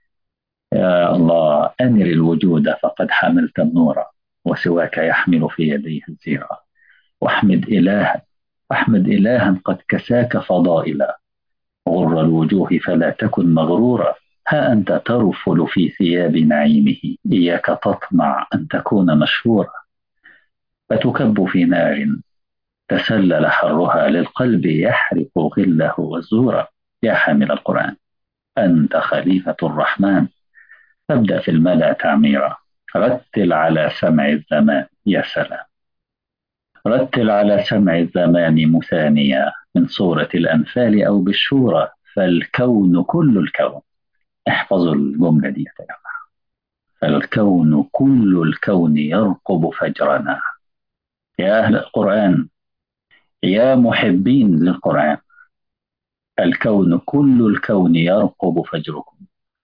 يا الله أنر الوجود فقد حملت النور وسواك يحمل في يديه الزيرة واحمد إلها واحمد إلها قد كساك فضائلا غر الوجوه فلا تكن مغرورا ها أنت ترفل في ثياب نعيمه إياك تطمع أن تكون مشهورا فتكب في نار تسلل حرها للقلب يحرق غله وزورا يا حامل القرآن أنت خليفة الرحمن فابدأ في الملأ تعميرا رتل على سمع الزمان يا سلام رتل على سمع الزمان مثانيا من سورة الأنفال أو بالشورى فالكون كل الكون احفظوا الجملة دي يا جماعة فالكون كل الكون يرقب فجرنا يا أهل القرآن يا محبين للقرآن الكون كل الكون يرقب فجركم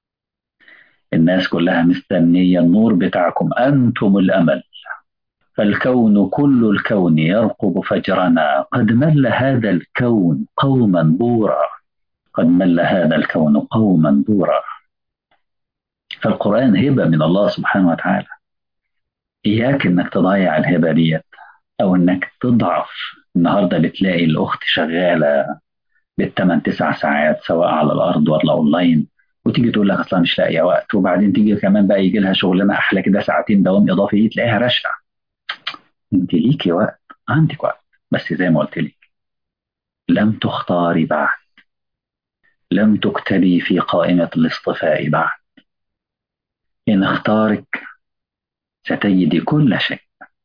الناس كلها مستنية النور بتاعكم أنتم الأمل فالكون كل الكون يرقب فجرنا قد مل هذا الكون قوما بورا قد مل هذا الكون قوما بورا فالقرآن هبة من الله سبحانه وتعالى إياك إنك تضيع الهبة ديت أو إنك تضعف النهاردة بتلاقي الأخت شغالة بالثمان تسع ساعات سواء على الأرض ولا أونلاين وتيجي تقول لك أصلا مش لاقية وقت وبعدين تيجي كمان بقى يجي لها شغلانة أحلى كده ساعتين دوام إضافي تلاقيها راشقة أنت ليكي وقت عندك وقت بس زي ما قلت لك لم تختاري بعد لم تكتبي في قائمة الاصطفاء بعد إن اختارك ستجدي كل شيء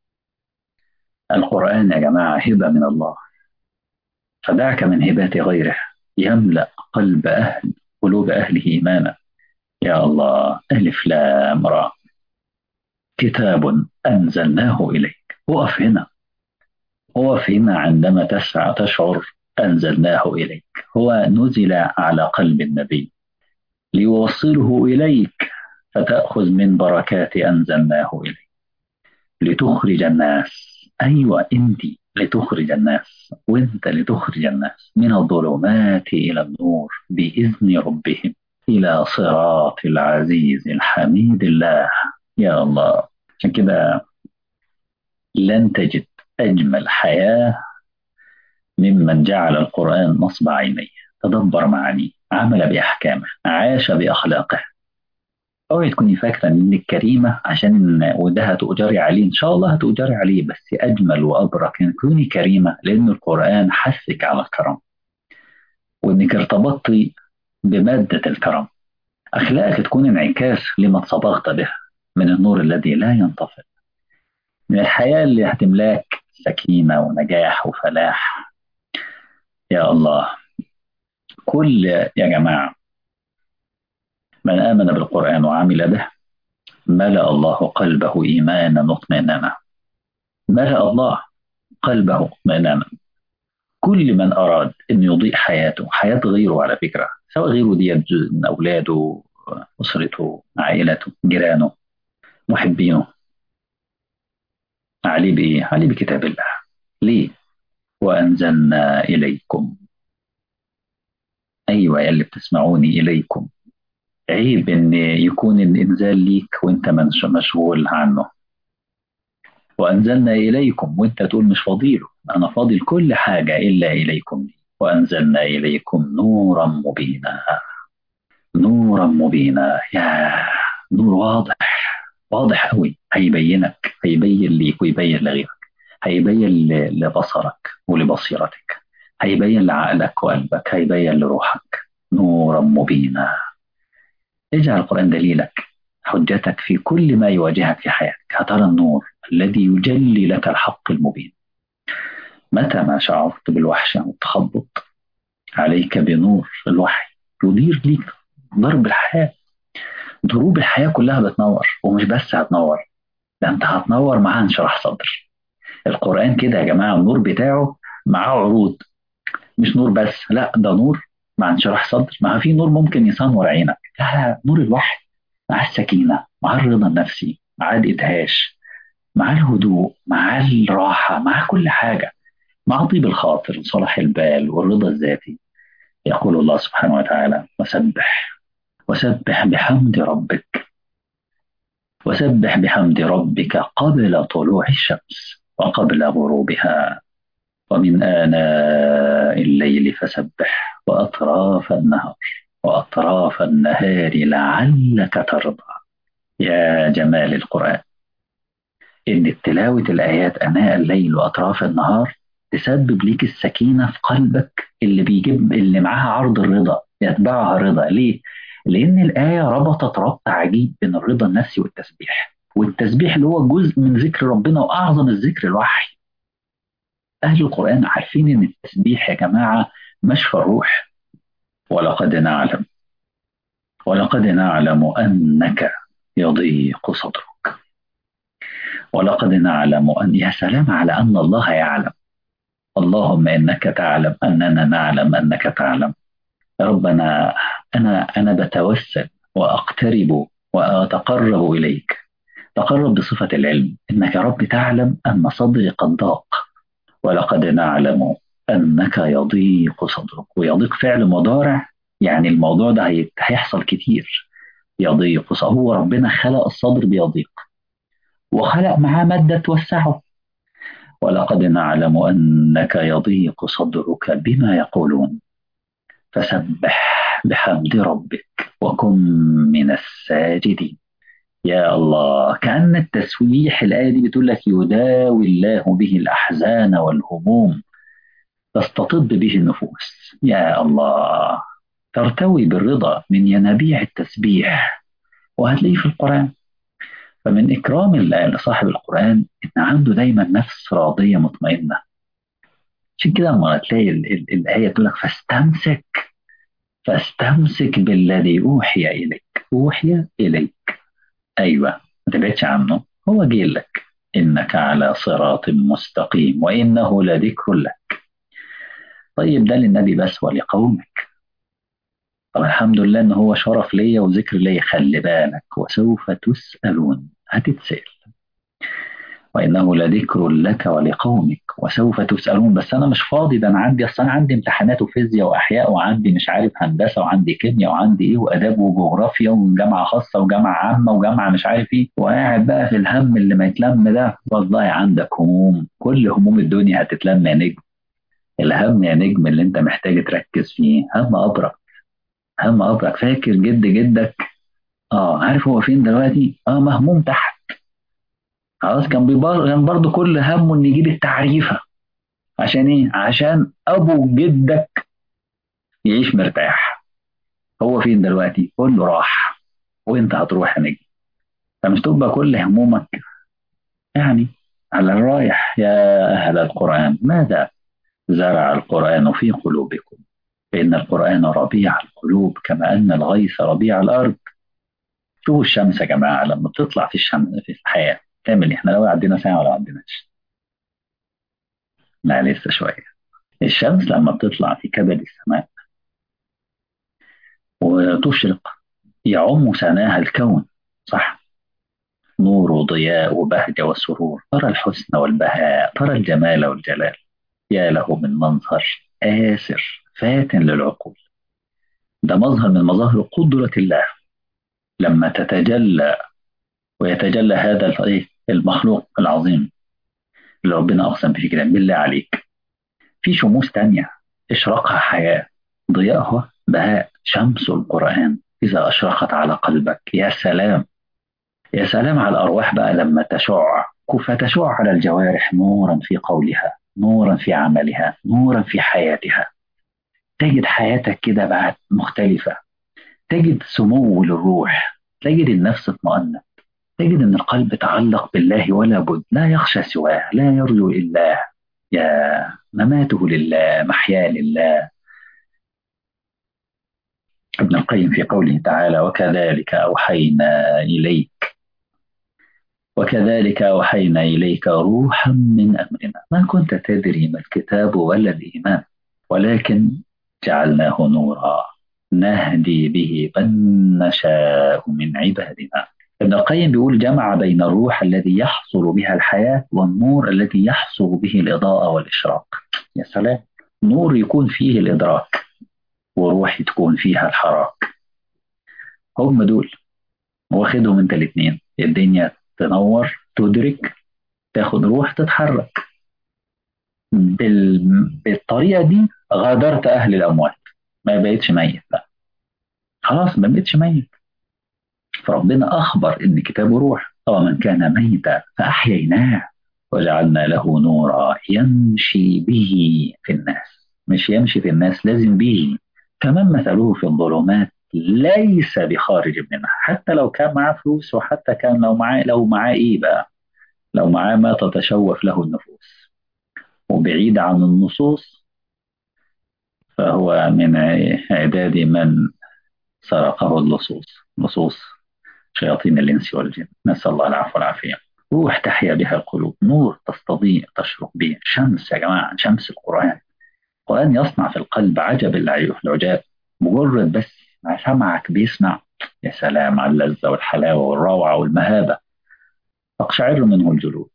القرآن يا جماعة هبة من الله فدعك من هبات غيره يملأ قلب أهل قلوب أهله إيمانا يا الله ألف لام را كتاب أنزلناه إليك وقف هنا وقف هنا عندما تسعى تشعر أنزلناه إليك هو نزل على قلب النبي ليوصله إليك فتأخذ من بركات أنزلناه إليك لتخرج الناس أيوة أنت لتخرج الناس وأنت لتخرج الناس من الظلمات إلى النور بإذن ربهم إلى صراط العزيز الحميد الله يا الله عشان كده لن تجد أجمل حياة ممن جعل القرآن نصب عينيه تدبر معانيه عمل بأحكامه عاش بأخلاقه اوعي تكوني فاكره انك كريمه عشان وده هتؤجري عليه ان شاء الله هتؤجري عليه بس اجمل وابرك ان تكوني كريمه لان القران حثك على الكرم وانك ارتبطتي بماده الكرم اخلاقك تكون انعكاس لما صبغت به من النور الذي لا ينطفئ من الحياه اللي هتملاك سكينه ونجاح وفلاح يا الله كل يا جماعه من آمن بالقرآن وعمل به ملأ الله قلبه إيمانا واطمئنانا ملأ الله قلبه اطمئنانا كل من أراد أن يضيء حياته حياة غيره على فكرة سواء غيره دي من أولاده أسرته عائلته جيرانه محبينه عليه بإيه؟ عليه بكتاب الله ليه؟ وأنزلنا إليكم أيوة يا اللي بتسمعوني إليكم عيب إن يكون الإنزال ليك وأنت مشغول عنه وأنزلنا إليكم وأنت تقول مش فاضيله أنا فاضل كل حاجة إلا إليكم دي وأنزلنا إليكم نورا مبينا نورا مبينا يا نور واضح واضح قوي هيبينك هيبين ليك ويبين لغيرك هيبين لبصرك ولبصيرتك هيبين لعقلك وقلبك هيبين لروحك نورا مبينا اجعل القرآن دليلك حجتك في كل ما يواجهك في حياتك هترى النور الذي يجلي لك الحق المبين متى ما شعرت بالوحشة والتخبط عليك بنور الوحي يدير ليك ضرب الحياة ضروب الحياة كلها بتنور ومش بس هتنور ده انت هتنور معاه انشراح صدر القرآن كده يا جماعة النور بتاعه معاه عروض مش نور بس لا ده نور مع انشراح صدر ما في نور ممكن يسنور عينك لا لا نور الوحي مع السكينة مع الرضا النفسي مع الإدهاش مع الهدوء مع الراحة مع كل حاجة مع طيب الخاطر وصلاح البال والرضا الذاتي يقول الله سبحانه وتعالى وسبح وسبح بحمد ربك وسبح بحمد ربك قبل طلوع الشمس وقبل غروبها ومن آناء الليل فسبح وأطراف النهار وأطراف النهار لعلك ترضى يا جمال القرآن إن تلاوة الآيات أناء الليل وأطراف النهار تسبب ليك السكينة في قلبك اللي بيجيب اللي معاها عرض الرضا يتبعها رضا ليه؟ لأن الآية ربطت ربط عجيب بين الرضا النفسي والتسبيح والتسبيح اللي هو جزء من ذكر ربنا وأعظم الذكر الوحي أهل القرآن عارفين إن التسبيح يا جماعة مشفى الروح ولقد نعلم ولقد نعلم أنك يضيق صدرك ولقد نعلم أن يا سلام على أن الله يعلم اللهم إنك تعلم أننا نعلم أنك تعلم ربنا أنا أنا بتوسل وأقترب وأتقرب إليك تقرب بصفة العلم إنك يا رب تعلم أن صدري قد ضاق ولقد نعلم أنك يضيق صدرك ويضيق فعل مضارع يعني الموضوع ده هيحصل كتير يضيق هو ربنا خلق الصدر بيضيق وخلق معاه مادة توسعه ولقد نعلم أنك يضيق صدرك بما يقولون فسبح بحمد ربك وكن من الساجدين يا الله كأن التسويح الآية دي بتقول لك يداوي الله به الأحزان والهموم تستطب به النفوس يا الله ترتوي بالرضا من ينابيع التسبيح وهتلاقيه في القرآن فمن إكرام الله لصاحب القرآن إن عنده دايما نفس راضية مطمئنة عشان كده لما تلاقي الآية تقول لك فاستمسك فاستمسك بالذي أوحي إليك أوحي إليك أيوة ما تبعدش عنه هو جاي لك إنك على صراط مستقيم وإنه لذكر لك طيب ده للنبي بس ولقومك طب الحمد لله إن هو شرف ليا وذكر ليا خلي بالك وسوف تسألون هتتسأل وإنه لذكر لك ولقومك وسوف تسألون بس أنا مش فاضي ده أنا عندي أصل أنا عندي امتحانات وفيزياء وأحياء وعندي مش عارف هندسة وعندي كيمياء وعندي إيه وآداب وجغرافيا وجامعة خاصة وجامعة عامة وجامعة مش عارف إيه وقاعد بقى في الهم اللي ما يتلم ده والله عندك هموم كل هموم الدنيا هتتلم يا نجم الهم يا نجم اللي أنت محتاج تركز فيه هم أبرك هم أبرك فاكر جد جدك آه عارف هو فين دلوقتي؟ آه مهموم تحت خلاص كان بيبار كان برضه كل همه ان يجيب التعريفه عشان ايه؟ عشان ابو جدك يعيش مرتاح هو فين دلوقتي؟ قول له راح وانت هتروح يا نجم فمش تبقى كل همومك يعني على الرايح يا اهل القران ماذا زرع القران في قلوبكم فان القران ربيع القلوب كما ان الغيث ربيع الارض شوفوا الشمس يا جماعه لما بتطلع في الشمس في الحياه تعمل احنا لو عدينا ساعة ولا عديناش لا لسه شوية الشمس لما بتطلع في كبد السماء وتشرق يعم سناها الكون صح نور وضياء وبهجة وسرور ترى الحسن والبهاء ترى الجمال والجلال يا له من منظر آسر فات للعقول ده مظهر من مظاهر قدرة الله لما تتجلى ويتجلى هذا الإيه؟ المخلوق العظيم اللي ربنا أقسم به كده بالله عليك في شموس تانية إشراقها حياة ضياءها بهاء شمس القرآن إذا أشرقت على قلبك يا سلام يا سلام على الأرواح بقى لما تشع فتشع على الجوارح نورا في قولها نورا في عملها نورا في حياتها تجد حياتك كده بقى مختلفة تجد سمو للروح تجد النفس اطمأنت تجد أن القلب تعلق بالله ولا بد لا يخشى سواه لا يرجو إلا يا مماته لله محياه لله ابن القيم في قوله تعالى وكذلك أوحينا إليك وكذلك أوحينا إليك روحا من أمرنا ما كنت تدري ما الكتاب ولا الإيمان ولكن جعلناه نورا نهدي به من نشاء من عبادنا ابن القيم بيقول جمع بين الروح الذي يحصل بها الحياة والنور الذي يحصل به الإضاءة والإشراق يا سلام نور يكون فيه الإدراك وروح تكون فيها الحراك هم دول واخدهم انت الاثنين الدنيا تنور تدرك تاخد روح تتحرك بال... بالطريقة دي غادرت أهل الأموات ما بقتش ميت بقى خلاص ما بقتش ميت فربنا أخبر إن كتابه روح ومن كان ميتا فأحييناه وجعلنا له نورا يمشي به في الناس مش يمشي في الناس لازم به كمان مثله في الظلمات ليس بخارج منها حتى لو كان معاه فلوس وحتى كان لو معاه لو معاه ايه بقى لو معاه ما تتشوف له النفوس وبعيد عن النصوص فهو من عداد من سرقه اللصوص لصوص شياطين الإنس والجن نسأل الله العفو والعافية روح تحيا بها القلوب نور تستضيء تشرق به شمس يا جماعة شمس القرآن القرآن يصنع في القلب عجب العجاب مجرد بس مع سمعك بيسمع يا سلام على اللذة والحلاوة والروعة والمهابة تقشعر منه الجلود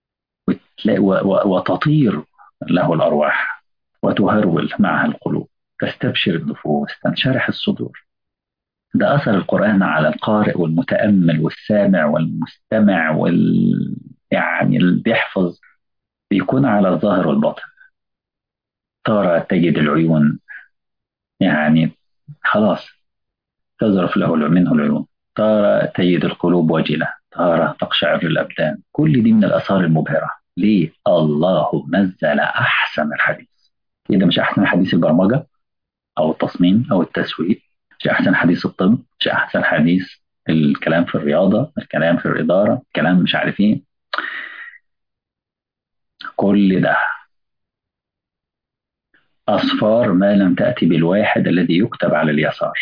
وتطير له الأرواح وتهرول معها القلوب تستبشر النفوس تنشرح الصدور ده أثر القرآن على القارئ والمتأمل والسامع والمستمع وال يعني اللي بيحفظ بيكون على الظاهر والباطن ترى تجد العيون يعني خلاص تذرف له منه العيون ترى تجد القلوب وجلة ترى تقشعر الأبدان كل دي من الآثار المبهرة ليه؟ الله نزل أحسن الحديث إذا مش أحسن حديث البرمجة أو التصميم أو التسويق مش أحسن حديث الطب مش أحسن حديث الكلام في الرياضة الكلام في الإدارة الكلام مش عارف إيه كل ده أصفار ما لم تأتي بالواحد الذي يكتب على اليسار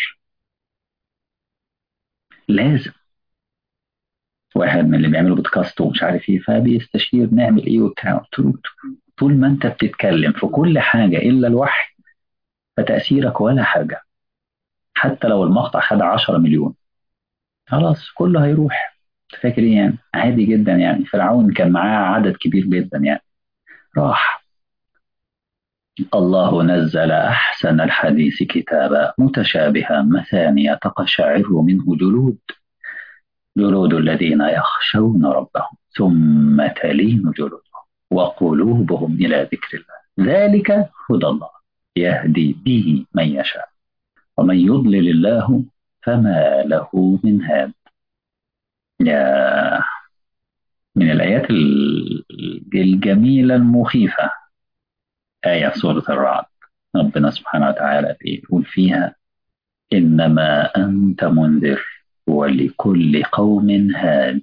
لازم واحد من اللي بيعملوا بودكاست ومش عارف ايه فبيستشير نعمل ايه والكلام طول ما انت بتتكلم في كل حاجة الا الوحي فتأثيرك ولا حاجة حتى لو المقطع خد 10 مليون خلاص كله هيروح فاكر ايه يعني عادي جدا يعني فرعون كان معاه عدد كبير جدا يعني راح الله نزل أحسن الحديث كتابا متشابها مثانية تقشعر منه جلود جلود الذين يخشون ربهم ثم تلين جلودهم وقلوبهم إلى ذكر الله ذلك هدى الله يهدي به من يشاء ومن يضلل الله فما له من هاد يا من الآيات الجميلة المخيفة آية سورة الرعد ربنا سبحانه وتعالى بيقول فيها إنما أنت منذر ولكل قوم هاد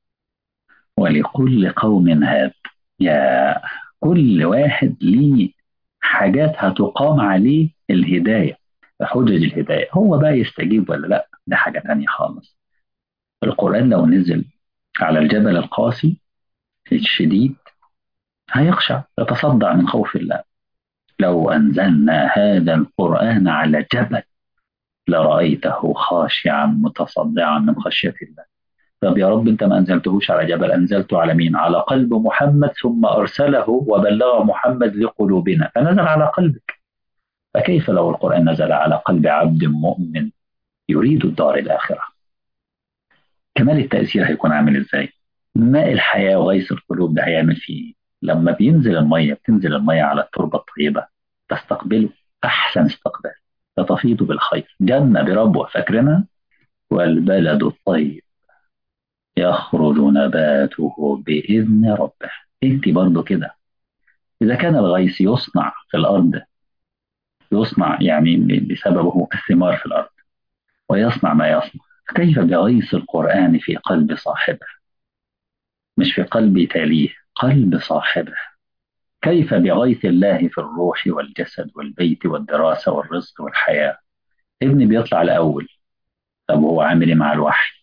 ولكل قوم هاد يا كل واحد ليه حاجات هتقام عليه الهداية حجج الهداية هو بقى يستجيب ولا لا ده حاجة تانية خالص القرآن لو نزل على الجبل القاسي الشديد هيخشع يتصدع من خوف الله لو أنزلنا هذا القرآن على جبل لرأيته خاشعا متصدعا من خشية الله طب يا رب انت ما انزلتهوش على جبل انزلته على مين على قلب محمد ثم ارسله وبلغ محمد لقلوبنا فنزل على قلبك فكيف لو القرآن نزل على قلب عبد مؤمن يريد الدار الآخرة كمال التأثير هيكون عامل ازاي ماء الحياة وغيث القلوب ده هيعمل فيه ايه لما بينزل المية بتنزل المية على التربة الطيبة تستقبله أحسن استقبال فتفيض بالخير جنة بربوة فاكرنا والبلد الطيب يخرج نباته بإذن ربه انت برضو كده إذا كان الغيث يصنع في الأرض يصنع يعني بسببه الثمار في الأرض ويصنع ما يصنع كيف بغيث القرآن في قلب صاحبه مش في قلب تاليه قلب صاحبه كيف بغيث الله في الروح والجسد والبيت والدراسة والرزق والحياة ابني بيطلع الأول طب هو عامل ايه مع الوحي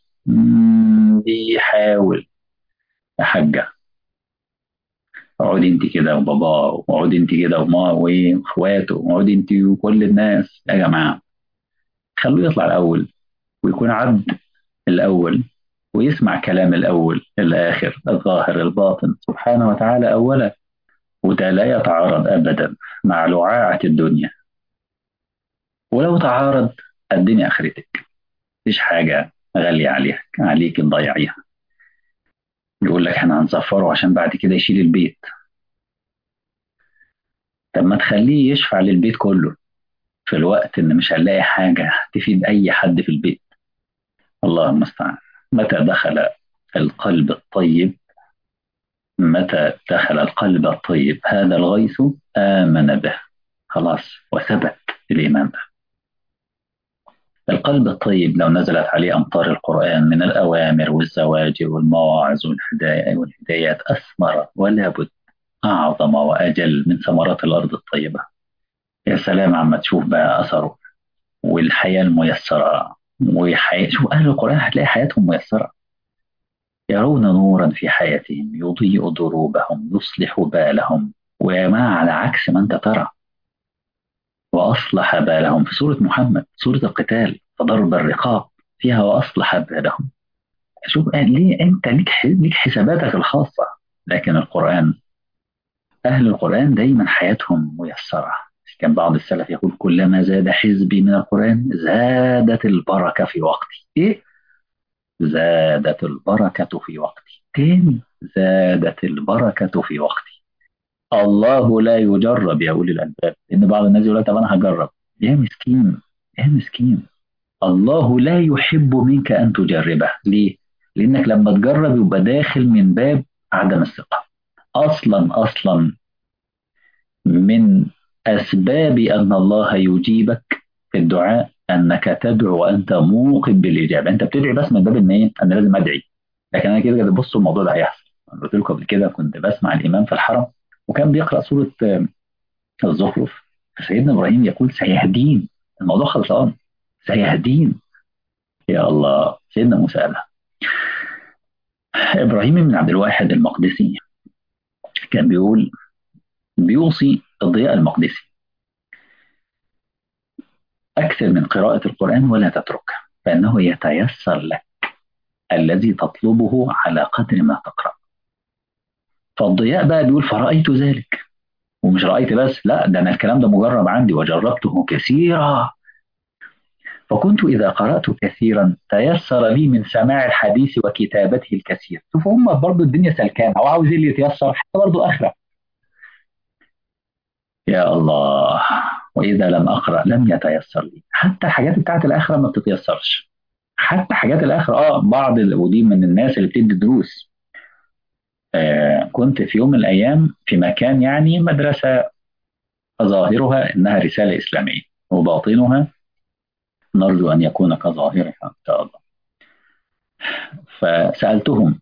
بيحاول يا حاجة اقعدي انت كده وباباه واقعدي انت كده وما واخواته واقعدي انت وكل الناس يا جماعة خلوه يطلع الأول ويكون عبد الأول ويسمع كلام الأول الآخر الظاهر الباطن سبحانه وتعالى أولا وده لا يتعارض أبدا مع لعاعة الدنيا ولو تعارض الدنيا آخرتك مفيش حاجة غالية عليك عليك تضيعيها يقول لك احنا هنسفره عشان بعد كده يشيل البيت طب ما تخليه يشفع للبيت كله في الوقت ان مش هنلاقي حاجة تفيد اي حد في البيت الله المستعان متى دخل القلب الطيب متى دخل القلب الطيب هذا الغيث آمن به خلاص وثبت الإيمان به القلب الطيب لو نزلت عليه أمطار القرآن من الأوامر والزواجر والمواعظ والهدايا والهدايات أثمر ولا بد أعظم وأجل من ثمرات الأرض الطيبة يا سلام عما تشوف بقى أثره والحياة الميسرة وحياة شوف أهل القرآن هتلاقي حياتهم ميسرة يرون نورا في حياتهم يضيء دروبهم يصلح بالهم وما على عكس ما أنت ترى وأصلح بالهم في سورة محمد سورة القتال فضرب الرقاب فيها وأصلح بالهم شوف ليه أنت ليك ليك حساباتك الخاصة لكن القرآن أهل القرآن دايما حياتهم ميسرة كان بعض السلف يقول كلما زاد حزبي من القرآن زادت البركة في وقتي إيه؟ زادت البركة في وقتي تاني زادت البركة في وقتي الله لا يجرب يا أولي الألباب إن بعض الناس يقول لك طب أنا هجرب يا مسكين يا مسكين الله لا يحب منك أن تجربه ليه؟ لأنك لما تجرب يبقى داخل من باب عدم الثقة أصلا أصلا من أسباب أن الله يجيبك في الدعاء أنك تدعو وأنت موقن بالإجابة أنت بتدعي بس من باب إن إيه أنا لازم أدعي لكن أنا كده كده بصوا الموضوع ده هيحصل أنا قلت لكم قبل كده كنت بسمع الإمام في الحرم وكان بيقرأ سورة الزخرف سيدنا إبراهيم يقول سيهدين الموضوع خلصان سيهدين يا الله سيدنا موسى قالها إبراهيم بن عبد الواحد المقدسي كان بيقول بيوصي الضياء المقدسي أكثر من قراءة القرآن ولا تتركه فإنه يتيسر لك الذي تطلبه على قدر ما تقرأ فالضياء بقى بيقول فرأيت ذلك ومش رأيت بس لا ده أنا الكلام ده مجرب عندي وجربته كثيرا فكنت إذا قرأت كثيرا تيسر لي من سماع الحديث وكتابته الكثير شوف هم برضو الدنيا سلكانة هو عاوز اللي يتيسر حتى برضو آخرة يا الله وإذا لم أقرأ لم يتيسر لي حتى حاجات بتاعت الآخرة ما بتتيسرش حتى حاجات الآخرة آه بعض ودي من الناس اللي بتدي دروس آه كنت في يوم من الأيام في مكان يعني مدرسة ظاهرها إنها رسالة إسلامية وباطنها نرجو أن يكون كظاهرها إن شاء الله فسألتهم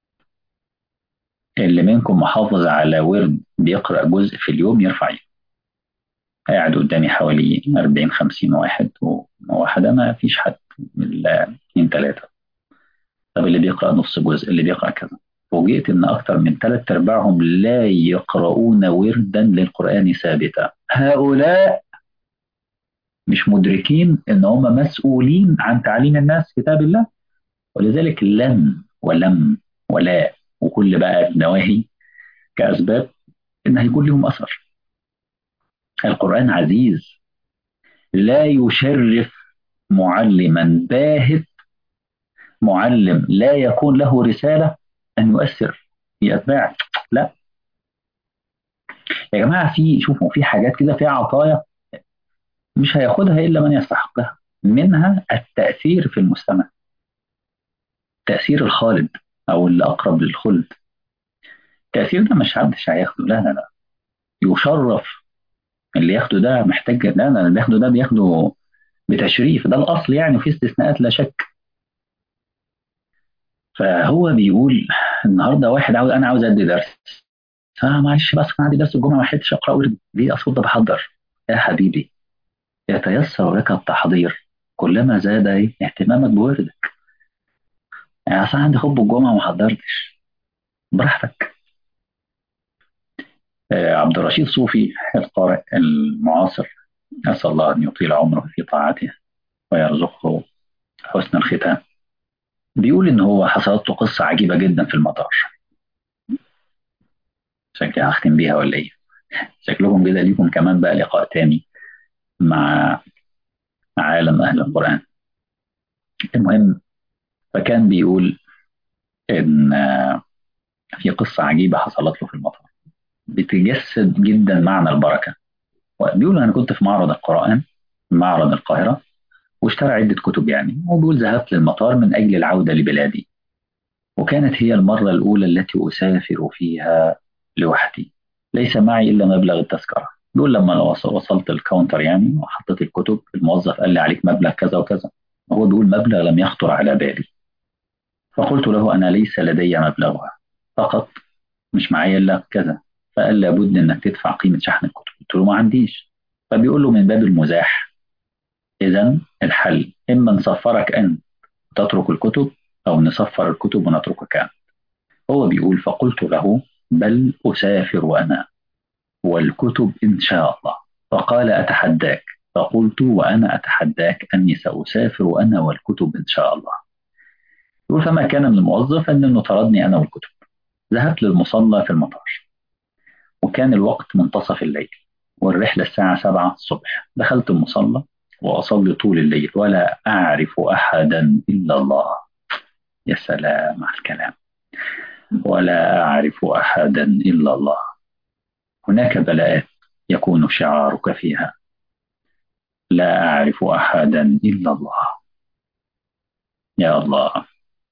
اللي منكم محافظ على ورد بيقرأ جزء في اليوم يرفع يده قاعد قدامي حوالي 40 50 واحد وواحدة ما فيش حد إلا اثنين ثلاثة طب اللي بيقرأ نص جزء اللي بيقرأ كذا فوجئت ان اكثر من ثلاث ارباعهم لا يقرؤون وردا للقران ثابتا هؤلاء مش مدركين ان هم مسؤولين عن تعليم الناس كتاب الله ولذلك لن ولم ولا وكل بقى النواهي كاسباب ان هيكون لهم اثر القران عزيز لا يشرف معلما باهت معلم لا يكون له رساله ان يؤثر في اتباعه لا يا جماعه في شوفوا في حاجات كده فيها عطايا مش هياخدها الا من يستحقها منها التاثير في المجتمع تاثير الخالد او اللي اقرب للخلد التاثير ده مش حدش هياخده لا لا لا يشرف اللي ياخده ده محتاج لا لا اللي بياخده ده بياخده بتشريف ده الاصل يعني وفي استثناءات لا شك فهو بيقول النهارده واحد عاوز انا عاوز ادي درس فمعلش بس كان عندي درس الجمعه ما لحقتش اقرا ورد ليه اصل ده بحضر يا حبيبي يتيسر لك التحضير كلما زاد ايه اهتمامك بوردك يعني اصل عندي خطبه الجمعه وما حضرتش براحتك آه عبد الرشيد صوفي القارئ المعاصر اسال الله ان يطيل عمره في طاعته ويرزقه حسن الختام بيقول ان هو حصلت له قصه عجيبه جدا في المطار شكلي هختم بيها ولا ايه شكلكم كده ليكم كمان بقى لقاء تاني مع عالم اهل القران المهم فكان بيقول ان في قصه عجيبه حصلت له في المطار بتجسد جدا معنى البركه بيقول انا كنت في معرض القران معرض القاهره واشترى عدة كتب يعني وبيقول ذهبت للمطار من أجل العودة لبلادي وكانت هي المرة الأولى التي أسافر فيها لوحدي ليس معي إلا مبلغ التذكرة بيقول لما وصلت الكاونتر يعني وحطيت الكتب الموظف قال لي عليك مبلغ كذا وكذا هو بيقول مبلغ لم يخطر على بالي فقلت له أنا ليس لدي مبلغها فقط مش معايا إلا كذا فقال لابد إنك تدفع قيمة شحن الكتب قلت له ما عنديش فبيقول له من باب المزاح إذا الحل إما نسفرك أنت تترك الكتب أو نسفر الكتب ونتركك أنت هو بيقول فقلت له بل أسافر وأنا والكتب إن شاء الله فقال أتحداك فقلت وأنا أتحداك أني سأسافر أنا والكتب إن شاء الله يقول فما كان من الموظف أن أنه طردني أنا والكتب ذهبت للمصلى في المطار وكان الوقت منتصف الليل والرحلة الساعة سبعة الصبح دخلت المصلى وأصلي طول الليل ولا أعرف أحدا إلا الله يا سلام على الكلام ولا أعرف أحدا إلا الله هناك بلاءات يكون شعارك فيها لا أعرف أحدا إلا الله يا الله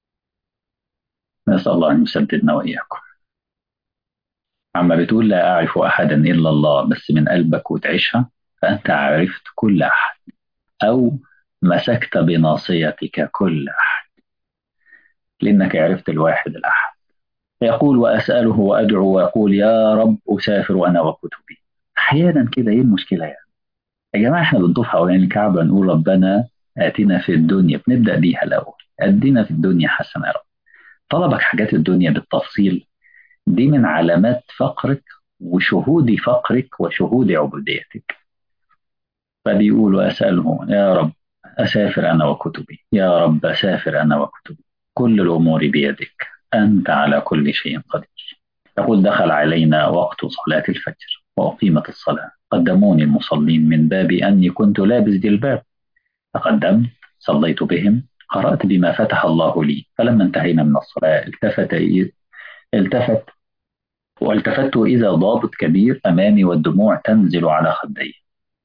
نسأل الله أن يسددنا وإياكم عما بتقول لا أعرف أحدا إلا الله بس من قلبك وتعيشها فأنت عرفت كل أحد أو مسكت بناصيتك كل أحد لأنك عرفت الواحد الأحد يقول وأسأله وأدعو وأقول يا رب أسافر أنا وكتبي أحيانا كده إيه المشكلة يعني يا جماعة إحنا بنطوف حوالين الكعبة نقول ربنا آتنا في الدنيا بنبدأ بيها الأول أدينا في الدنيا حسنة يا رب طلبك حاجات الدنيا بالتفصيل دي من علامات فقرك وشهود فقرك وشهود عبوديتك فبيقول وأسأله يا رب أسافر أنا وكتبي يا رب أسافر أنا وكتبي كل الأمور بيدك أنت على كل شيء قدير يقول دخل علينا وقت صلاة الفجر وأقيمت الصلاة قدموني المصلين من باب أني كنت لابس جلباب تقدمت صليت بهم قرأت بما فتح الله لي فلما انتهينا من الصلاة التفت التفت والتفت إذا ضابط كبير أمامي والدموع تنزل على خدي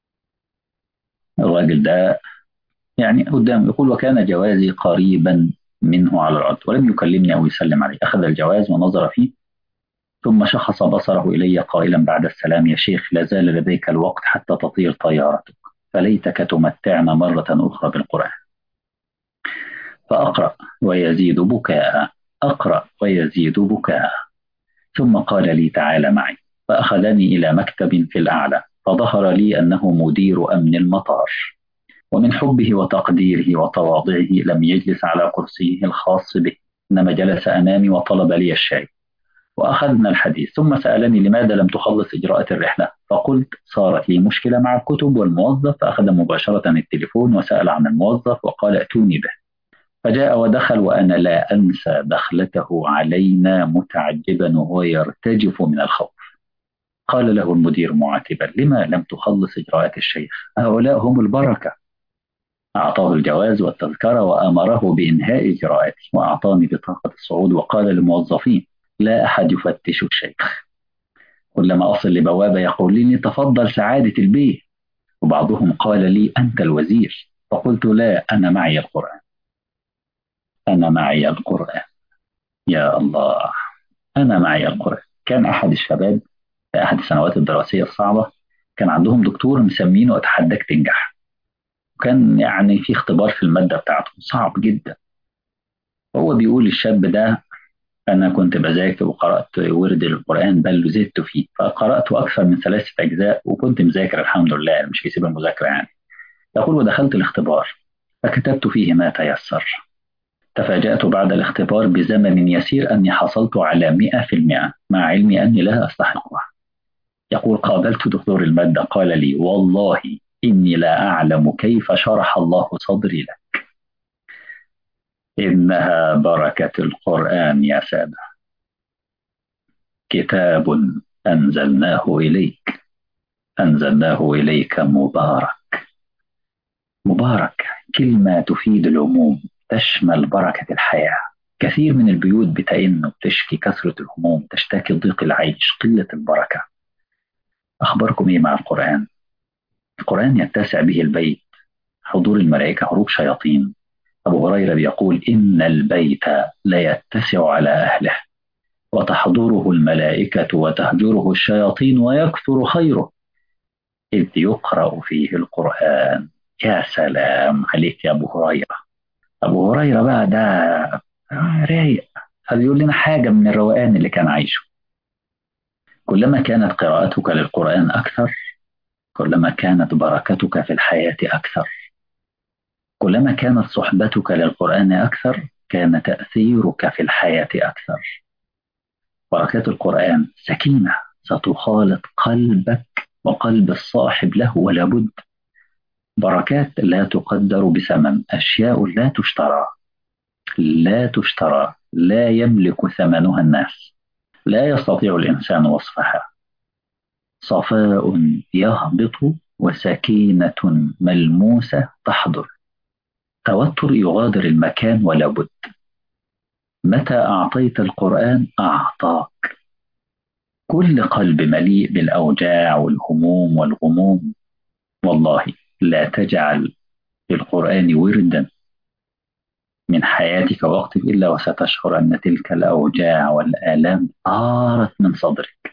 الراجل ده يعني قدام يقول وكان جوازي قريبا منه على الأرض ولم يكلمني أو يسلم علي أخذ الجواز ونظر فيه ثم شخص بصره إلي قائلا بعد السلام يا شيخ لا زال لديك الوقت حتى تطير طيارتك فليتك تمتعنا مرة أخرى بالقرآن فأقرأ ويزيد بكاء أقرأ ويزيد بكاء ثم قال لي تعال معي فأخذني إلى مكتب في الأعلى فظهر لي أنه مدير أمن المطار ومن حبه وتقديره وتواضعه لم يجلس على كرسيه الخاص به إنما جلس أمامي وطلب لي الشاي وأخذنا الحديث ثم سألني لماذا لم تخلص إجراءات الرحلة فقلت صارت لي مشكلة مع الكتب والموظف فأخذ مباشرة التليفون وسأل عن الموظف وقال ائتوني به فجاء ودخل وأنا لا أنسى دخلته علينا متعجبا وهو يرتجف من الخوف قال له المدير معاتبا لما لم تخلص إجراءات الشيخ هؤلاء هم البركة أعطاه الجواز والتذكرة وأمره بإنهاء إجراءاته وأعطاني بطاقة الصعود وقال للموظفين لا أحد يفتش الشيخ كلما أصل لبوابة يقول لي تفضل سعادة البيه وبعضهم قال لي أنت الوزير فقلت لا أنا معي القرآن أنا معي القرآن يا الله أنا معي القرآن كان أحد الشباب في أحد السنوات الدراسية الصعبة كان عندهم دكتور مسمينه أتحداك تنجح وكان يعني في اختبار في المادة بتاعته صعب جدا هو بيقول الشاب ده أنا كنت بذاكر وقرأت ورد القرآن بل زدت فيه فقرأت أكثر من ثلاثة أجزاء وكنت مذاكر الحمد لله مش بيسيب المذاكرة يعني يقول ودخلت الاختبار فكتبت فيه ما تيسر تفاجأت بعد الاختبار بزمن يسير أني حصلت على مئة في المئة مع علمي أني لا أستحقها يقول قابلت دكتور المادة قال لي والله إني لا أعلم كيف شرح الله صدري لك إنها بركة القرآن يا سادة كتاب أنزلناه إليك أنزلناه إليك مبارك مبارك كلمة تفيد العموم تشمل بركة الحياة كثير من البيوت بتئن وبتشكي كثرة الهموم تشتكي ضيق العيش قلة البركة أخباركم إيه مع القرآن القرآن يتسع به البيت حضور الملائكة هروب شياطين أبو هريرة بيقول إن البيت لا يتسع على أهله وتحضره الملائكة وتهجره الشياطين ويكثر خيره إذ يقرأ فيه القرآن يا سلام عليك يا أبو هريرة أبو هريرة بقى ده رايق فبيقول لنا حاجة من الروقان اللي كان عايشه كلما كانت قراءتك للقرآن أكثر كلما كانت بركتك في الحياة أكثر كلما كانت صحبتك للقرآن أكثر كان تأثيرك في الحياة أكثر بركات القرآن سكينة ستخالط قلبك وقلب الصاحب له ولا بد بركات لا تقدر بثمن أشياء لا تشترى لا تشترى لا يملك ثمنها الناس لا يستطيع الإنسان وصفها صفاء يهبط وسكينة ملموسة تحضر توتر يغادر المكان ولا بد متى أعطيت القرآن أعطاك كل قلب مليء بالأوجاع والهموم والغموم والله لا تجعل القرآن وردا من حياتك وقت إلا وستشعر أن تلك الأوجاع والآلام طارت من صدرك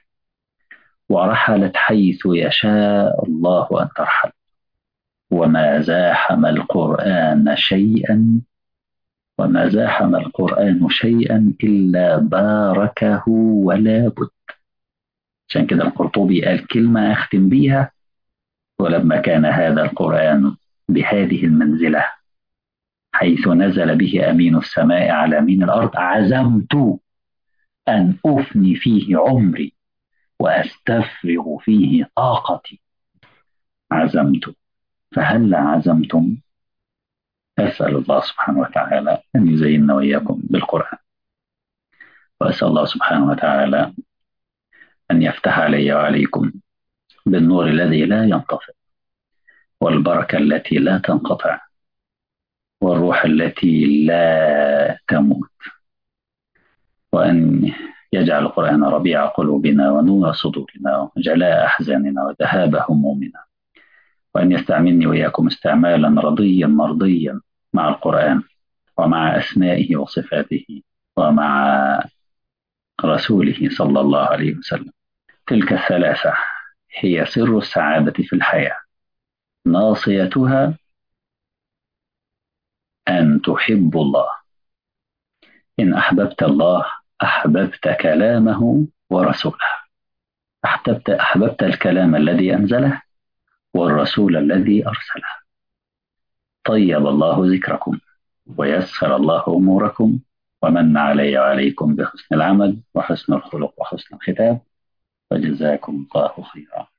ورحلت حيث يشاء الله أن ترحل وما زاحم القرآن شيئا وما زاحم القرآن شيئا إلا باركه ولا بد عشان كده القرطبي قال كلمة أختم بيها ولما كان هذا القرآن بهذه المنزلة حيث نزل به أمين السماء على أمين الأرض عزمت أن أفني فيه عمري وأستفرغ فيه طاقتي عزمت فهل عزمتم أسأل الله سبحانه وتعالى أن يزيننا وإياكم بالقرآن وأسأل الله سبحانه وتعالى أن يفتح علي وعليكم بالنور الذي لا ينطفئ والبركة التي لا تنقطع والروح التي لا تموت وأن يجعل القرآن ربيع قلوبنا ونور صدورنا وجلاء أحزاننا وذهاب همومنا وأن يستعملني وإياكم استعمالا رضيا مرضيا مع القرآن ومع أسمائه وصفاته ومع رسوله صلى الله عليه وسلم تلك الثلاثة هي سر السعادة في الحياة ناصيتها أن تحب الله إن أحببت الله أحببت كلامه ورسوله أحببت, أحببت الكلام الذي أنزله والرسول الذي أرسله طيب الله ذكركم ويسر الله أموركم ومن علي وعليكم بحسن العمل وحسن الخلق وحسن الختام وجزاكم الله خيرا